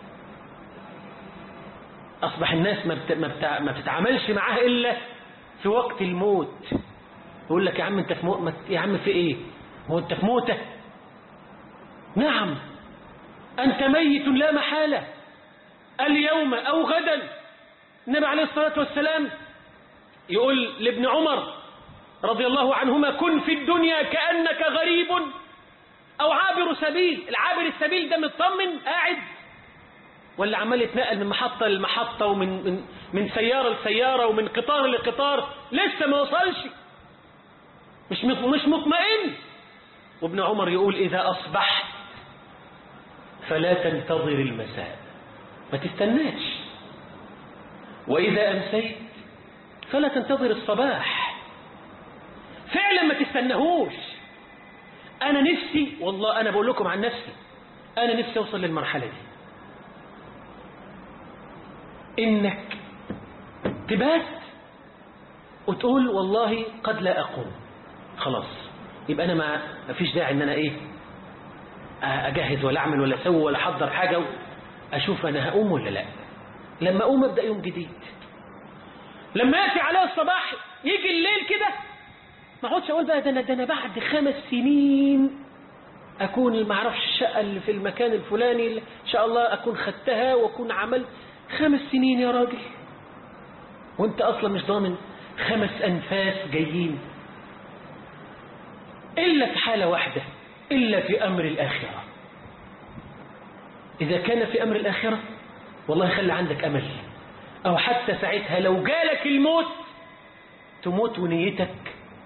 أصبح الناس ما, بت... ما, بت... ما بتتعاملش معاه إلا في وقت الموت يقول لك يا عم انت في موت يا عم في ايه هو انت في موتة نعم أنت ميت لا محالة اليوم أو غدا النبي عليه الصلاة والسلام يقول لابن عمر رضي الله عنهما كن في الدنيا كأنك غريب أو عابر سبيل العابر السبيل ده مطمن قاعد ولا عمال يتنقل من محطة لمحطة ومن من, من سيارة لسيارة ومن قطار لقطار لسه ما وصلش مش مش مطمئن وابن عمر يقول إذا أصبحت فلا تنتظر المساء ما تستناش وإذا أمسيت فلا تنتظر الصباح فعلا ما تستنهوش أنا نفسي والله أنا بقول لكم عن نفسي أنا نفسي أوصل للمرحلة دي إنك تبات وتقول والله قد لا أقوم خلاص يبقى أنا ما فيش داعي إن أنا إيه أجهز ولا أعمل ولا أسوي ولا أحضر حاجة أشوف أنا هقوم ولا لا لما أقوم أبدأ يوم جديد لما يأتي عليه الصباح يجي الليل كده ما اقعدش أقول بقى ده أنا, ده أنا بعد خمس سنين أكون ما أعرفش الشقة اللي في المكان الفلاني إن شاء الله أكون خدتها وأكون عملت خمس سنين يا راجل وانت أصلا مش ضامن خمس أنفاس جايين إلا في حالة واحدة إلا في أمر الآخرة إذا كان في أمر الآخرة والله خلي عندك أمل أو حتى ساعتها لو جالك الموت تموت ونيتك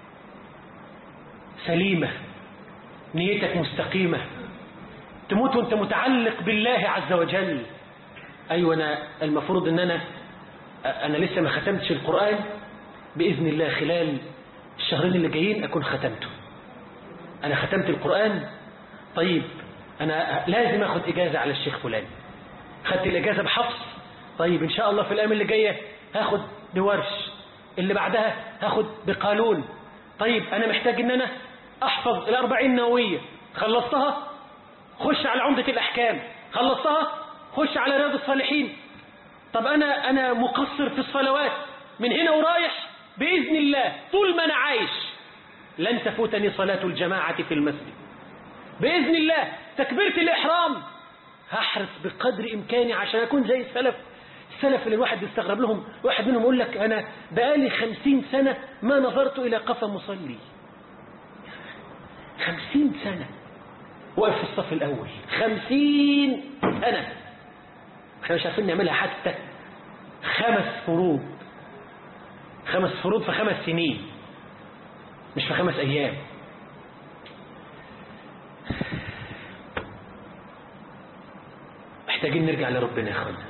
سليمة نيتك مستقيمة تموت وانت متعلق بالله عز وجل أيوة أنا المفروض أن أنا أنا لسه ما ختمتش القرآن بإذن الله خلال الشهرين اللي جايين أكون ختمته أنا ختمت القرآن طيب أنا لازم أخذ إجازة على الشيخ فلان خدت الإجازة بحفص طيب إن شاء الله في الأيام اللي جاية هاخد بورش اللي بعدها هاخد بقانون طيب أنا محتاج إن أنا أحفظ الأربعين نووية خلصتها خش على عمدة الأحكام خلصتها خش على رياض الصالحين طب أنا أنا مقصر في الصلوات من هنا ورايح بإذن الله طول ما أنا عايش لن تفوتني صلاة الجماعة في المسجد بإذن الله تكبيرة الإحرام هحرص بقدر إمكاني عشان أكون زي السلف السلف اللي الواحد يستغرب لهم واحد منهم يقول لك أنا بقالي خمسين سنة ما نظرت إلى قفا مصلي خمسين سنة واقف في الصف الأول خمسين سنة احنا مش عارفين نعملها حتى خمس فروض خمس فروض في خمس سنين مش في خمس أيام محتاجين نرجع لربنا يا اخوانا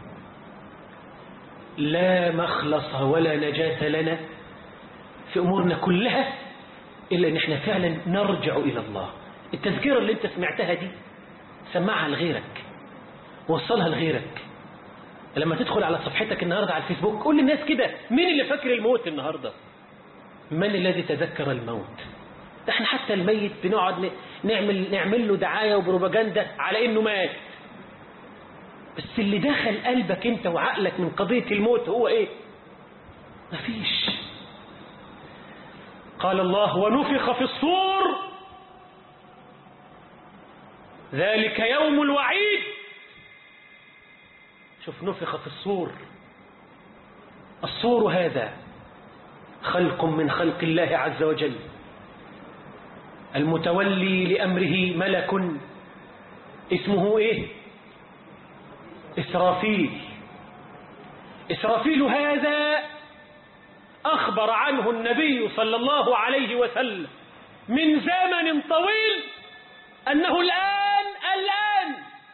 لا مخلص ولا نجاة لنا في أمورنا كلها إلا أن احنا فعلا نرجع إلى الله التذكرة اللي انت سمعتها دي سمعها لغيرك وصلها لغيرك لما تدخل على صفحتك النهاردة على الفيسبوك قول للناس كده مين اللي فاكر الموت النهاردة من الذي تذكر الموت ده احنا حتى الميت بنقعد نعمل, نعمل له دعاية وبروباجندا على انه مات بس اللي دخل قلبك انت وعقلك من قضية الموت هو ايه مفيش قال الله ونفخ في الصور ذلك يوم الوعيد شوف نفخ في الصور الصور هذا خلق من خلق الله عز وجل المتولي لأمره ملك اسمه ايه إسرافيل إسرافيل هذا أخبر عنه النبي صلى الله عليه وسلم من زمن طويل أنه الآن الآن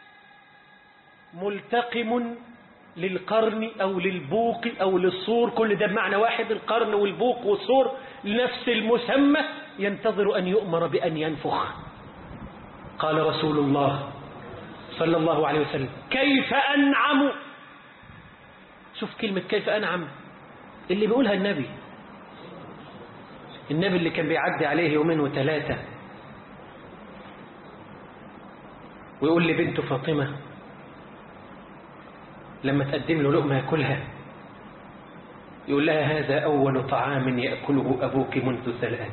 ملتقم للقرن أو للبوق أو للصور كل ده بمعنى واحد القرن والبوق والصور لنفس المسمى ينتظر أن يؤمر بأن ينفخ قال رسول الله صلى الله عليه وسلم كيف أنعم شوف كلمة كيف أنعم اللي بيقولها النبي النبي اللي كان بيعدي عليه يومين وثلاثة ويقول لبنته فاطمة لما تقدم له لقمة يأكلها يقول لها هذا أول طعام يأكله أبوك منذ ثلاث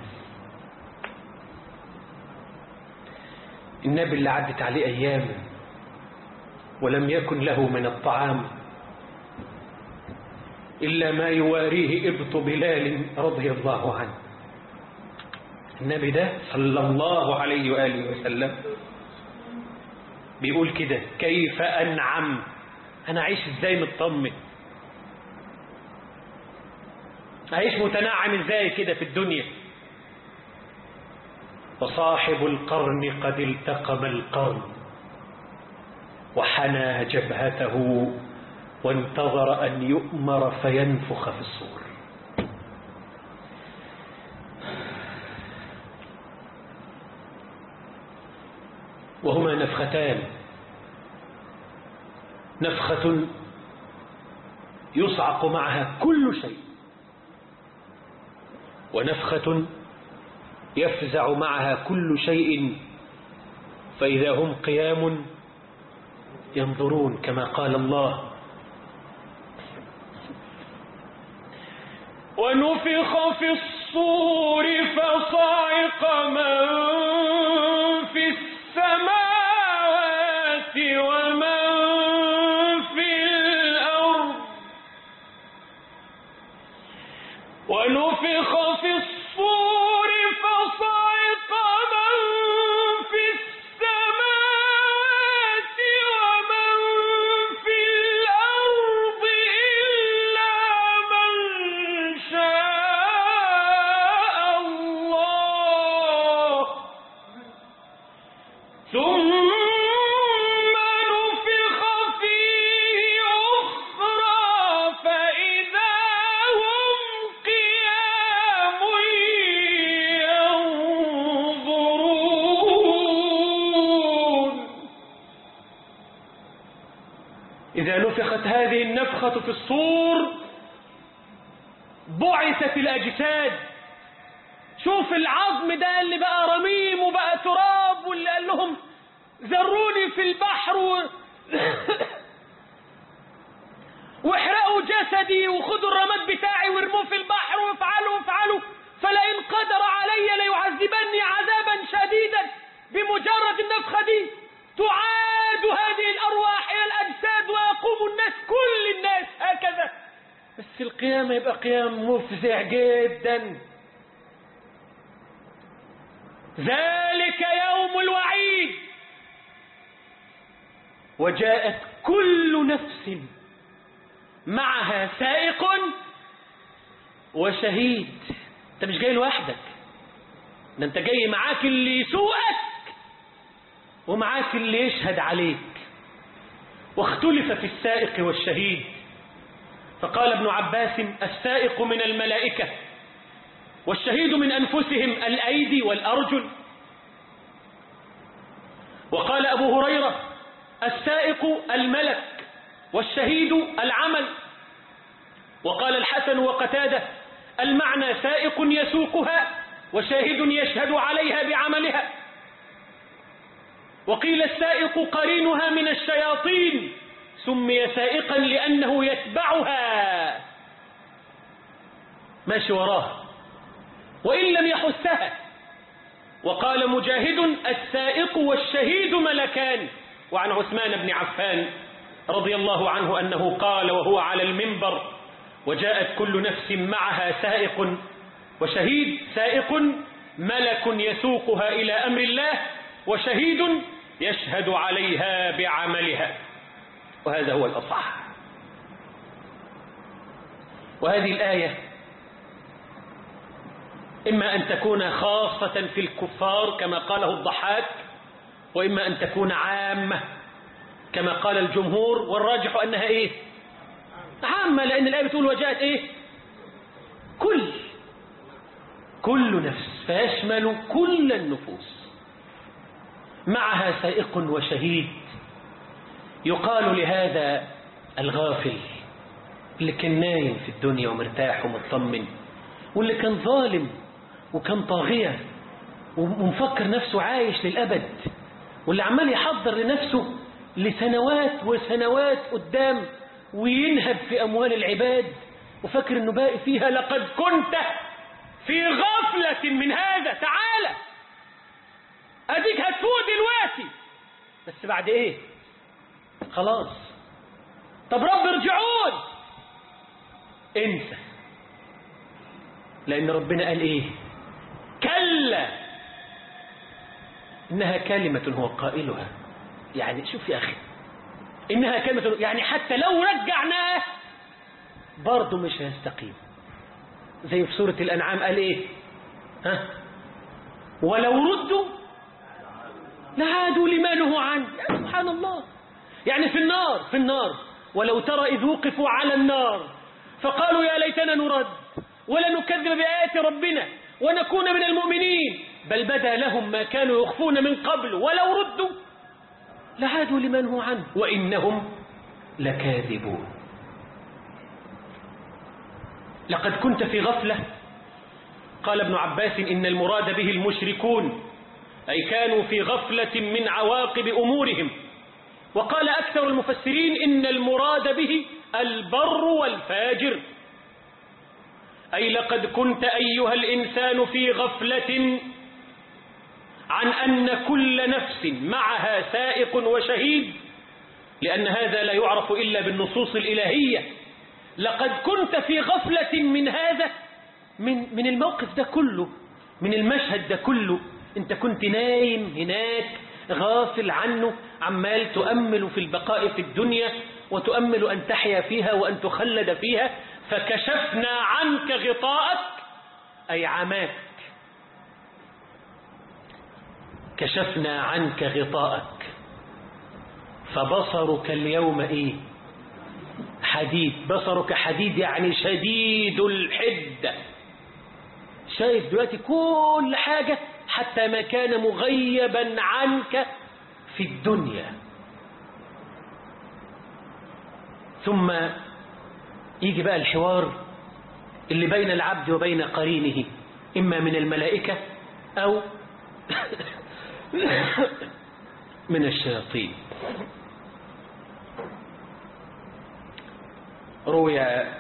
النبي اللي عدت عليه أيام ولم يكن له من الطعام إلا ما يواريه إبط بلال رضي الله عنه النبي ده صلى الله عليه وآله وسلم بيقول كده كيف أنعم أنا أعيش إزاي مطمن أعيش متنعم إزاي كده في الدنيا وصاحب القرن قد التقم القرن وحنى جبهته وانتظر أن يؤمر فينفخ في الصور وهما نفختان نفخة يصعق معها كل شيء ونفخة يفزع معها كل شيء فإذا هم قيام ينظرون كما قال الله ونفخ في الصور فصعق من في السماوات ومن في الأرض ونفخ في الصور فصعق من في السماوات ومن في الأرض إلا من شاء الله ثم نفخ فيه أخرى فإذا هم قيام ينظرون إذا نفخت هذه النفخة في الصور بعثت الأجساد شوف العظم ده اللي بقى رميم وبقى تراب واللي قال لهم ذروني في البحر و... واحرقوا جسدي وخدوا الرماد بتاعي وارموه في البحر وافعلوا وافعلوا فلئن قدر علي القيامة يبقى قيام مفزع جدا ذلك يوم الوعيد وجاءت كل نفس معها سائق وشهيد انت مش جاي لوحدك ده انت جاي معاك اللي يسوقك ومعاك اللي يشهد عليك واختلف في السائق والشهيد فقال ابن عباس السائق من الملائكة والشهيد من أنفسهم الأيدي والأرجل وقال أبو هريرة السائق الملك والشهيد العمل وقال الحسن وقتاده المعنى سائق يسوقها وشاهد يشهد عليها بعملها وقيل السائق قرينها من الشياطين سمي سائقا لأنه يتبعها ماشي وراه وإن لم يحسها وقال مجاهد السائق والشهيد ملكان وعن عثمان بن عفان رضي الله عنه أنه قال وهو على المنبر وجاءت كل نفس معها سائق وشهيد سائق ملك يسوقها إلى أمر الله وشهيد يشهد عليها بعملها وهذا هو الأصح وهذه الآية إما أن تكون خاصة في الكفار كما قاله الضحاك وإما أن تكون عامة كما قال الجمهور والراجح أنها إيه عامة لأن الآية بتقول وجاءت إيه كل كل نفس فيشمل كل النفوس معها سائق وشهيد يقال لهذا الغافل اللي كان نايم في الدنيا ومرتاح ومطمن واللي كان ظالم وكان طاغية ومفكر نفسه عايش للأبد واللي عمال يحضر لنفسه لسنوات وسنوات قدام وينهب في أموال العباد وفكر أنه باقي فيها لقد كنت في غفلة من هذا تعالى أديك هتفوق دلوقتي بس بعد إيه خلاص طب رب ارجعون انسى لأن ربنا قال إيه كلا إنها كلمة هو قائلها يعني شوف يا أخي إنها كلمة يعني حتى لو رجعناه برضه مش هيستقيم زي في سورة الأنعام قال إيه ها ولو ردوا لعادوا لما نهوا عنه يا سبحان الله يعني في النار في النار ولو ترى إذ وقفوا على النار فقالوا يا ليتنا نرد ولا نكذب بآيات ربنا ونكون من المؤمنين بل بدا لهم ما كانوا يخفون من قبل ولو ردوا لعادوا لمن هو عنه وإنهم لكاذبون لقد كنت في غفلة قال ابن عباس إن المراد به المشركون أي كانوا في غفلة من عواقب أمورهم وقال أكثر المفسرين إن المراد به البر والفاجر أي لقد كنت أيها الإنسان في غفلة عن أن كل نفس معها سائق وشهيد لأن هذا لا يعرف إلا بالنصوص الإلهية لقد كنت في غفلة من هذا من, من الموقف ده كله من المشهد ده كله انت كنت نايم هناك غافل عنه عمال تؤمل في البقاء في الدنيا وتؤمل أن تحيا فيها وأن تخلد فيها فكشفنا عنك غطاءك أي عماك كشفنا عنك غطاءك فبصرك اليوم ايه حديد بصرك حديد يعني شديد الحدة شايف دلوقتي كل حاجة حتى ما كان مغيبا عنك في الدنيا ثم يجي بقى الحوار اللي بين العبد وبين قرينه إما من الملائكة أو من الشياطين روي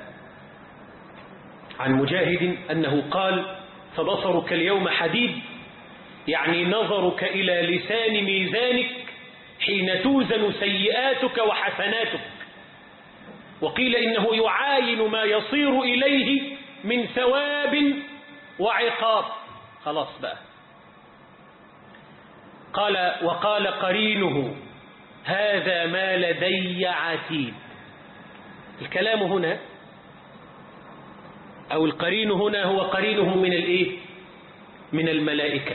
عن مجاهد أنه قال فبصرك اليوم حديد يعني نظرك إلى لسان ميزانك حين توزن سيئاتك وحسناتك وقيل إنه يعاين ما يصير إليه من ثواب وعقاب خلاص بقى قال وقال قرينه هذا ما لدي عتيد الكلام هنا أو القرين هنا هو قرينه من الإيه من الملائكة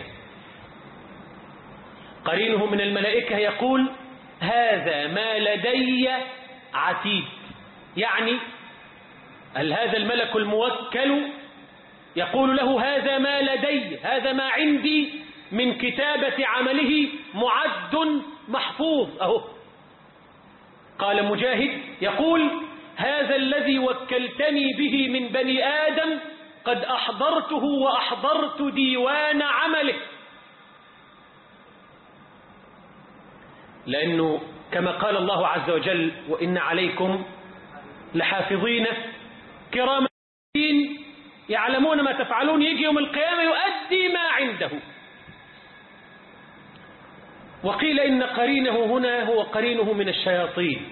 قرينه من الملائكة يقول هذا ما لدي عتيد يعني هل هذا الملك الموكل يقول له هذا ما لدي هذا ما عندي من كتابة عمله معد محفوظ أهو قال مجاهد يقول هذا الذي وكلتني به من بني آدم قد أحضرته وأحضرت ديوان عمله لأنه كما قال الله عز وجل وإن عليكم لحافظين كرام يعلمون ما تفعلون يجي يوم القيامة يؤدي ما عنده وقيل إن قرينه هنا هو قرينه من الشياطين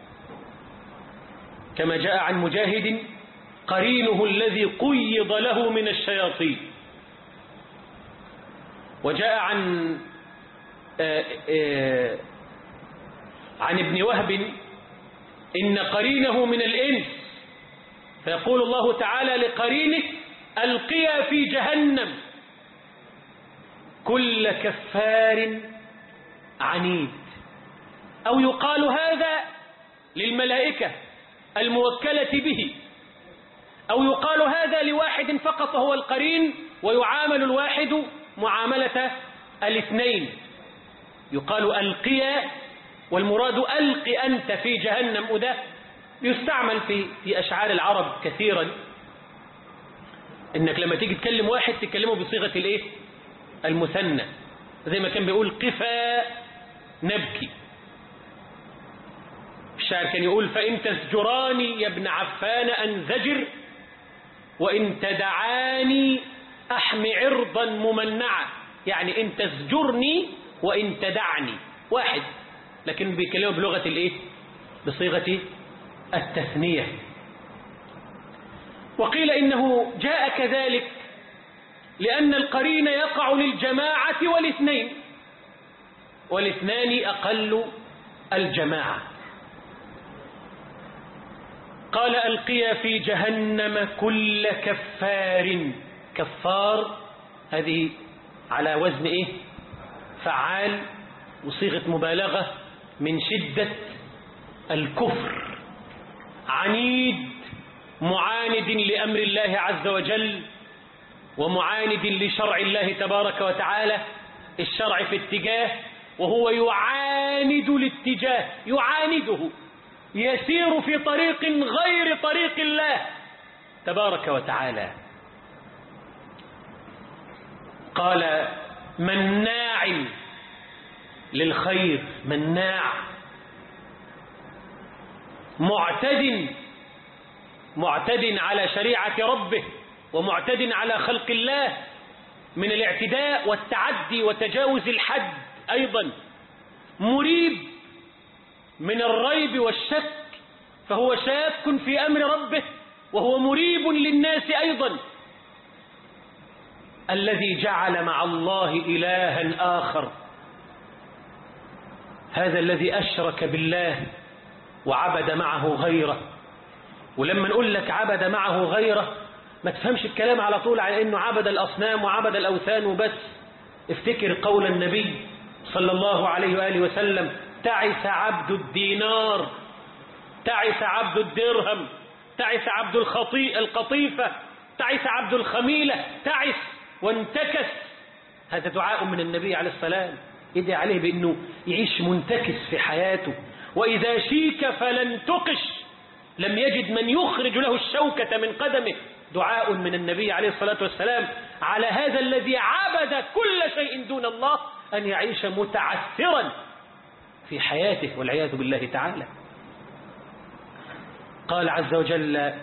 كما جاء عن مجاهد قرينه الذي قيض له من الشياطين وجاء عن آآ آآ عن ابن وهب إن قرينه من الإنس فيقول الله تعالى لقرينه ألقيا في جهنم كل كفار عنيد أو يقال هذا للملائكة الموكلة به أو يقال هذا لواحد فقط وهو القرين ويعامل الواحد معاملة الاثنين يقال ألقيا والمراد ألق أنت في جهنم وده يستعمل في في أشعار العرب كثيرا إنك لما تيجي تكلم واحد تكلمه بصيغة الإيه المثنى زي ما كان بيقول قفا نبكي الشاعر كان يقول فإن تزجراني يا ابن عفان أنزجر وإن تدعاني أحمي عرضا ممنعا يعني إن تزجرني وإن تدعني واحد لكن بيكلمه بلغة الإيه بصيغة التثنية وقيل إنه جاء كذلك لأن القرين يقع للجماعة والاثنين والاثنان أقل الجماعة قال ألقي في جهنم كل كفار كفار هذه على وزن إيه فعال وصيغة مبالغة من شدة الكفر عنيد معاند لأمر الله عز وجل ومعاند لشرع الله تبارك وتعالى الشرع في اتجاه وهو يعاند الاتجاه يعانده يسير في طريق غير طريق الله تبارك وتعالى قال مناع للخير مناع معتد معتد على شريعة ربه ومعتد على خلق الله من الاعتداء والتعدي وتجاوز الحد أيضا مريب من الريب والشك فهو شاك في أمر ربه وهو مريب للناس أيضا الذي جعل مع الله إلها آخر هذا الذي أشرك بالله وعبد معه غيره ولما نقول لك عبد معه غيره ما تفهمش الكلام على طول على أنه عبد الأصنام وعبد الأوثان وبس افتكر قول النبي صلى الله عليه وآله وسلم تعس عبد الدينار تعس عبد الدرهم تعس عبد الخطيء القطيفة تعس عبد الخميلة تعس وانتكس هذا دعاء من النبي عليه السلام يدعي عليه بأنه يعيش منتكس في حياته وإذا شيك فلن تقش لم يجد من يخرج له الشوكة من قدمه دعاء من النبي عليه الصلاة والسلام على هذا الذي عبد كل شيء دون الله أن يعيش متعثرا في حياته والعياذ بالله تعالى قال عز وجل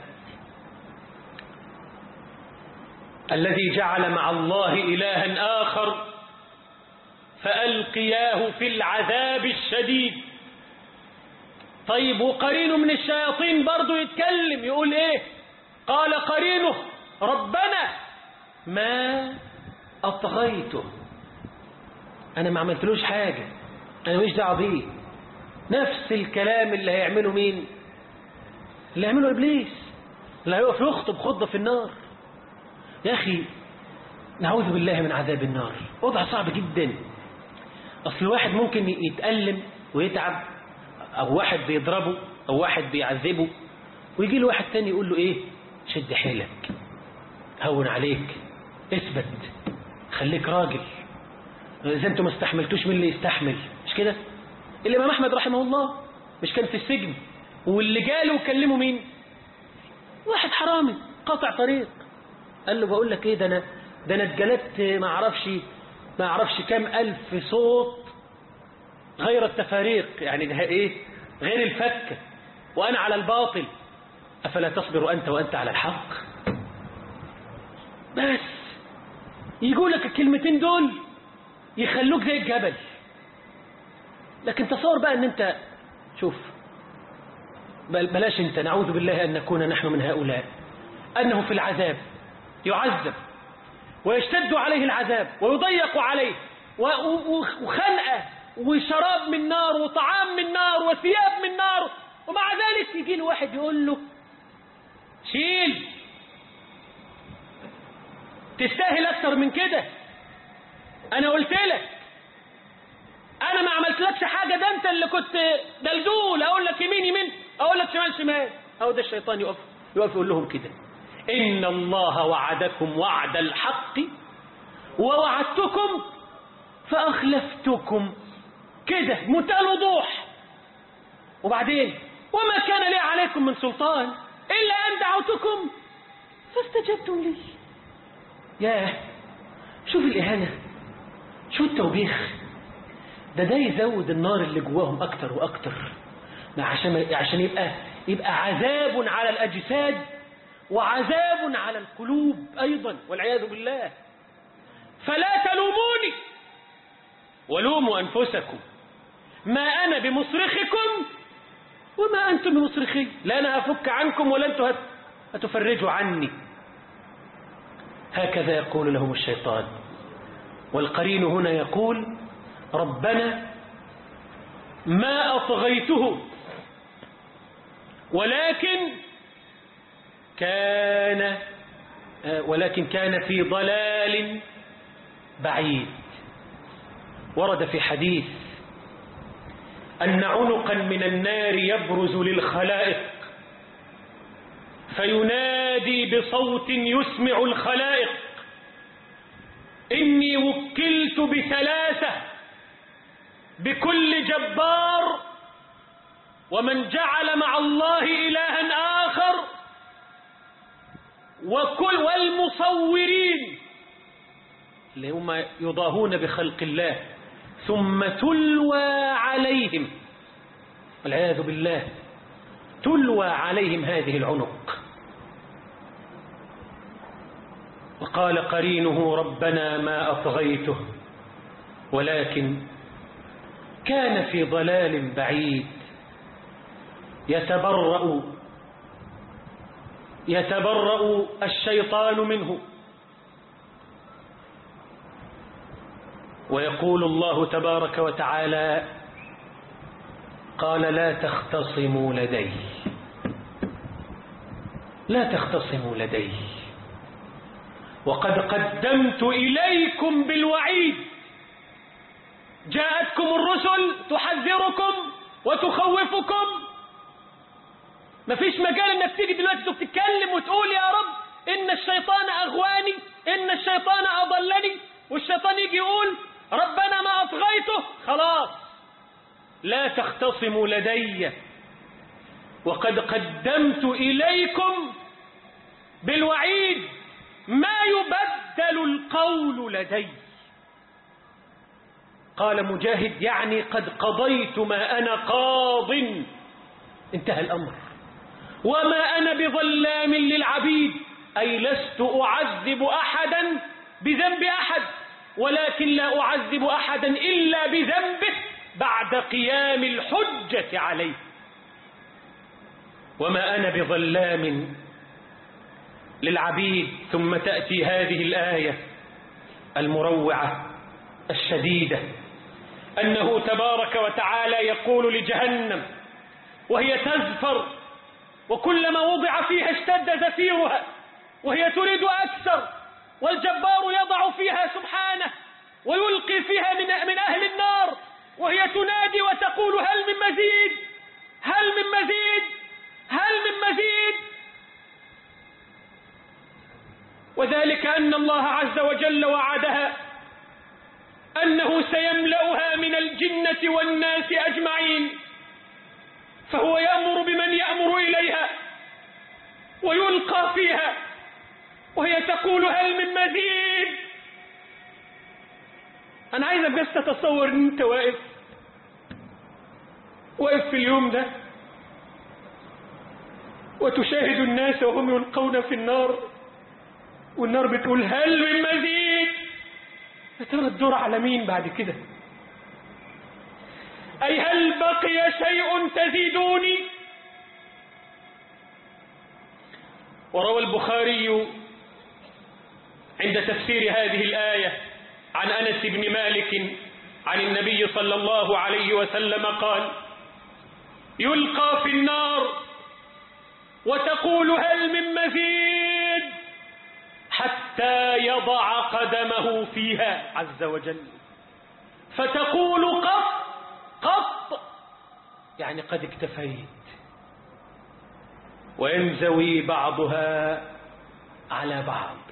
الذي جعل مع الله إلها آخر فألقياه في العذاب الشديد طيب وقرينه من الشياطين برضه يتكلم يقول ايه قال قرينه ربنا ما أطغيته أنا ما عملتلوش حاجة أنا مش دعوه بيه نفس الكلام اللي هيعمله مين اللي هيعمله إبليس اللي هيقف يخطب خطبة في النار يا أخي نعوذ بالله من عذاب النار وضع صعب جدا أصل الواحد ممكن يتألم ويتعب أو واحد بيضربه أو واحد بيعذبه ويجي له واحد تاني يقول له إيه شد حيلك هون عليك اثبت خليك راجل إذا أنتم ما استحملتوش من اللي يستحمل مش كده الإمام أحمد رحمه الله مش كان في السجن واللي جاله وكلمه مين واحد حرامي قاطع طريق قال له بقول لك ايه ده انا ده انا اتجلدت ما اعرفش ما اعرفش كام الف صوت غير التفاريق يعني ده ايه غير الفكه وانا على الباطل افلا تصبر انت وانت على الحق بس يقول لك الكلمتين دول يخلوك زي الجبل لكن تصور بقى ان انت شوف بل بلاش انت نعوذ بالله ان نكون نحن من هؤلاء انه في العذاب يعذب ويشتد عليه العذاب ويضيق عليه وخنقه وشراب من نار وطعام من نار وثياب من نار ومع ذلك يجي له واحد يقول له شيل تستاهل اكتر من كده انا قلت لك انا ما عملتلكش حاجه ده انت اللي كنت دلدول اقول لك يمين يمين اقول لك شمال شمال اهو ده الشيطان يقف يقف يقول لهم كده ان الله وعدكم وعد الحق ووعدتكم فاخلفتكم كده منتهى الوضوح وبعدين وما كان لي عليكم من سلطان الا ان دعوتكم فاستجبتم لي ياه شوف الاهانه شوف التوبيخ ده ده يزود النار اللي جواهم اكتر واكتر عشان عشان يبقى يبقى عذاب على الاجساد وعذاب على القلوب ايضا والعياذ بالله فلا تلوموني ولوموا انفسكم ما انا بمصرخكم وما انتم بمصرخي لا انا افك عنكم ولا انتم هتفرجوا عني هكذا يقول لهم الشيطان والقرين هنا يقول ربنا ما أطغيته ولكن كان ولكن كان في ضلال بعيد ورد في حديث أن عنقا من النار يبرز للخلائق فينادي بصوت يسمع الخلائق إني وكلت بثلاثة بكل جبار ومن جعل مع الله إلها آخر وكل والمصورين اللي هم يضاهون بخلق الله ثم تلوى عليهم والعياذ بالله تلوى عليهم هذه العنق وقال قرينه ربنا ما أطغيته ولكن كان في ضلال بعيد يتبرأ يتبرأ الشيطان منه ويقول الله تبارك وتعالى قال لا تختصموا لدي لا تختصموا لدي وقد قدمت إليكم بالوعيد جاءتكم الرسل تحذركم وتخوفكم مفيش مجال انك تيجي دلوقتي تتكلم وتقول يا رب ان الشيطان اغواني ان الشيطان اضلني والشيطان يجي يقول ربنا ما اطغيته خلاص لا تختصموا لدي وقد قدمت اليكم بالوعيد ما يبدل القول لدي قال مجاهد يعني قد قضيت ما أنا قاض انتهى الأمر وما أنا بظلام للعبيد أي لست أعذب أحدا بذنب أحد ولكن لا أعذب أحدا إلا بذنبه بعد قيام الحجة عليه وما أنا بظلام للعبيد ثم تأتي هذه الآية المروعة الشديدة أنه تبارك وتعالى يقول لجهنم وهي تزفر وكلما وضع فيها اشتد زفيرها وهي تريد أكثر والجبار يضع فيها سبحانه ويلقي فيها من, من أهل النار وهي تنادي وتقول هل من مزيد هل من مزيد هل من مزيد وذلك أن الله عز وجل وعدها أنه سيملأها من الجنة والناس أجمعين فهو يأمر بمن يأمر إليها ويلقى فيها وهي تقول هل من مزيد أنا عايزك بس تتصور أن أنت واقف واقف في اليوم ده وتشاهد الناس وهم يلقون في النار والنار بتقول هل من مزيد يا ترى الدور على مين بعد كده أي هل بقي شيء تزيدوني وروى البخاري عند تفسير هذه الآية عن أنس بن مالك عن النبي صلى الله عليه وسلم قال يلقى في النار وتقول هل من مزيد حتى يضع قدمه فيها عز وجل فتقول قط قط يعني قد اكتفيت وينزوي بعضها على بعض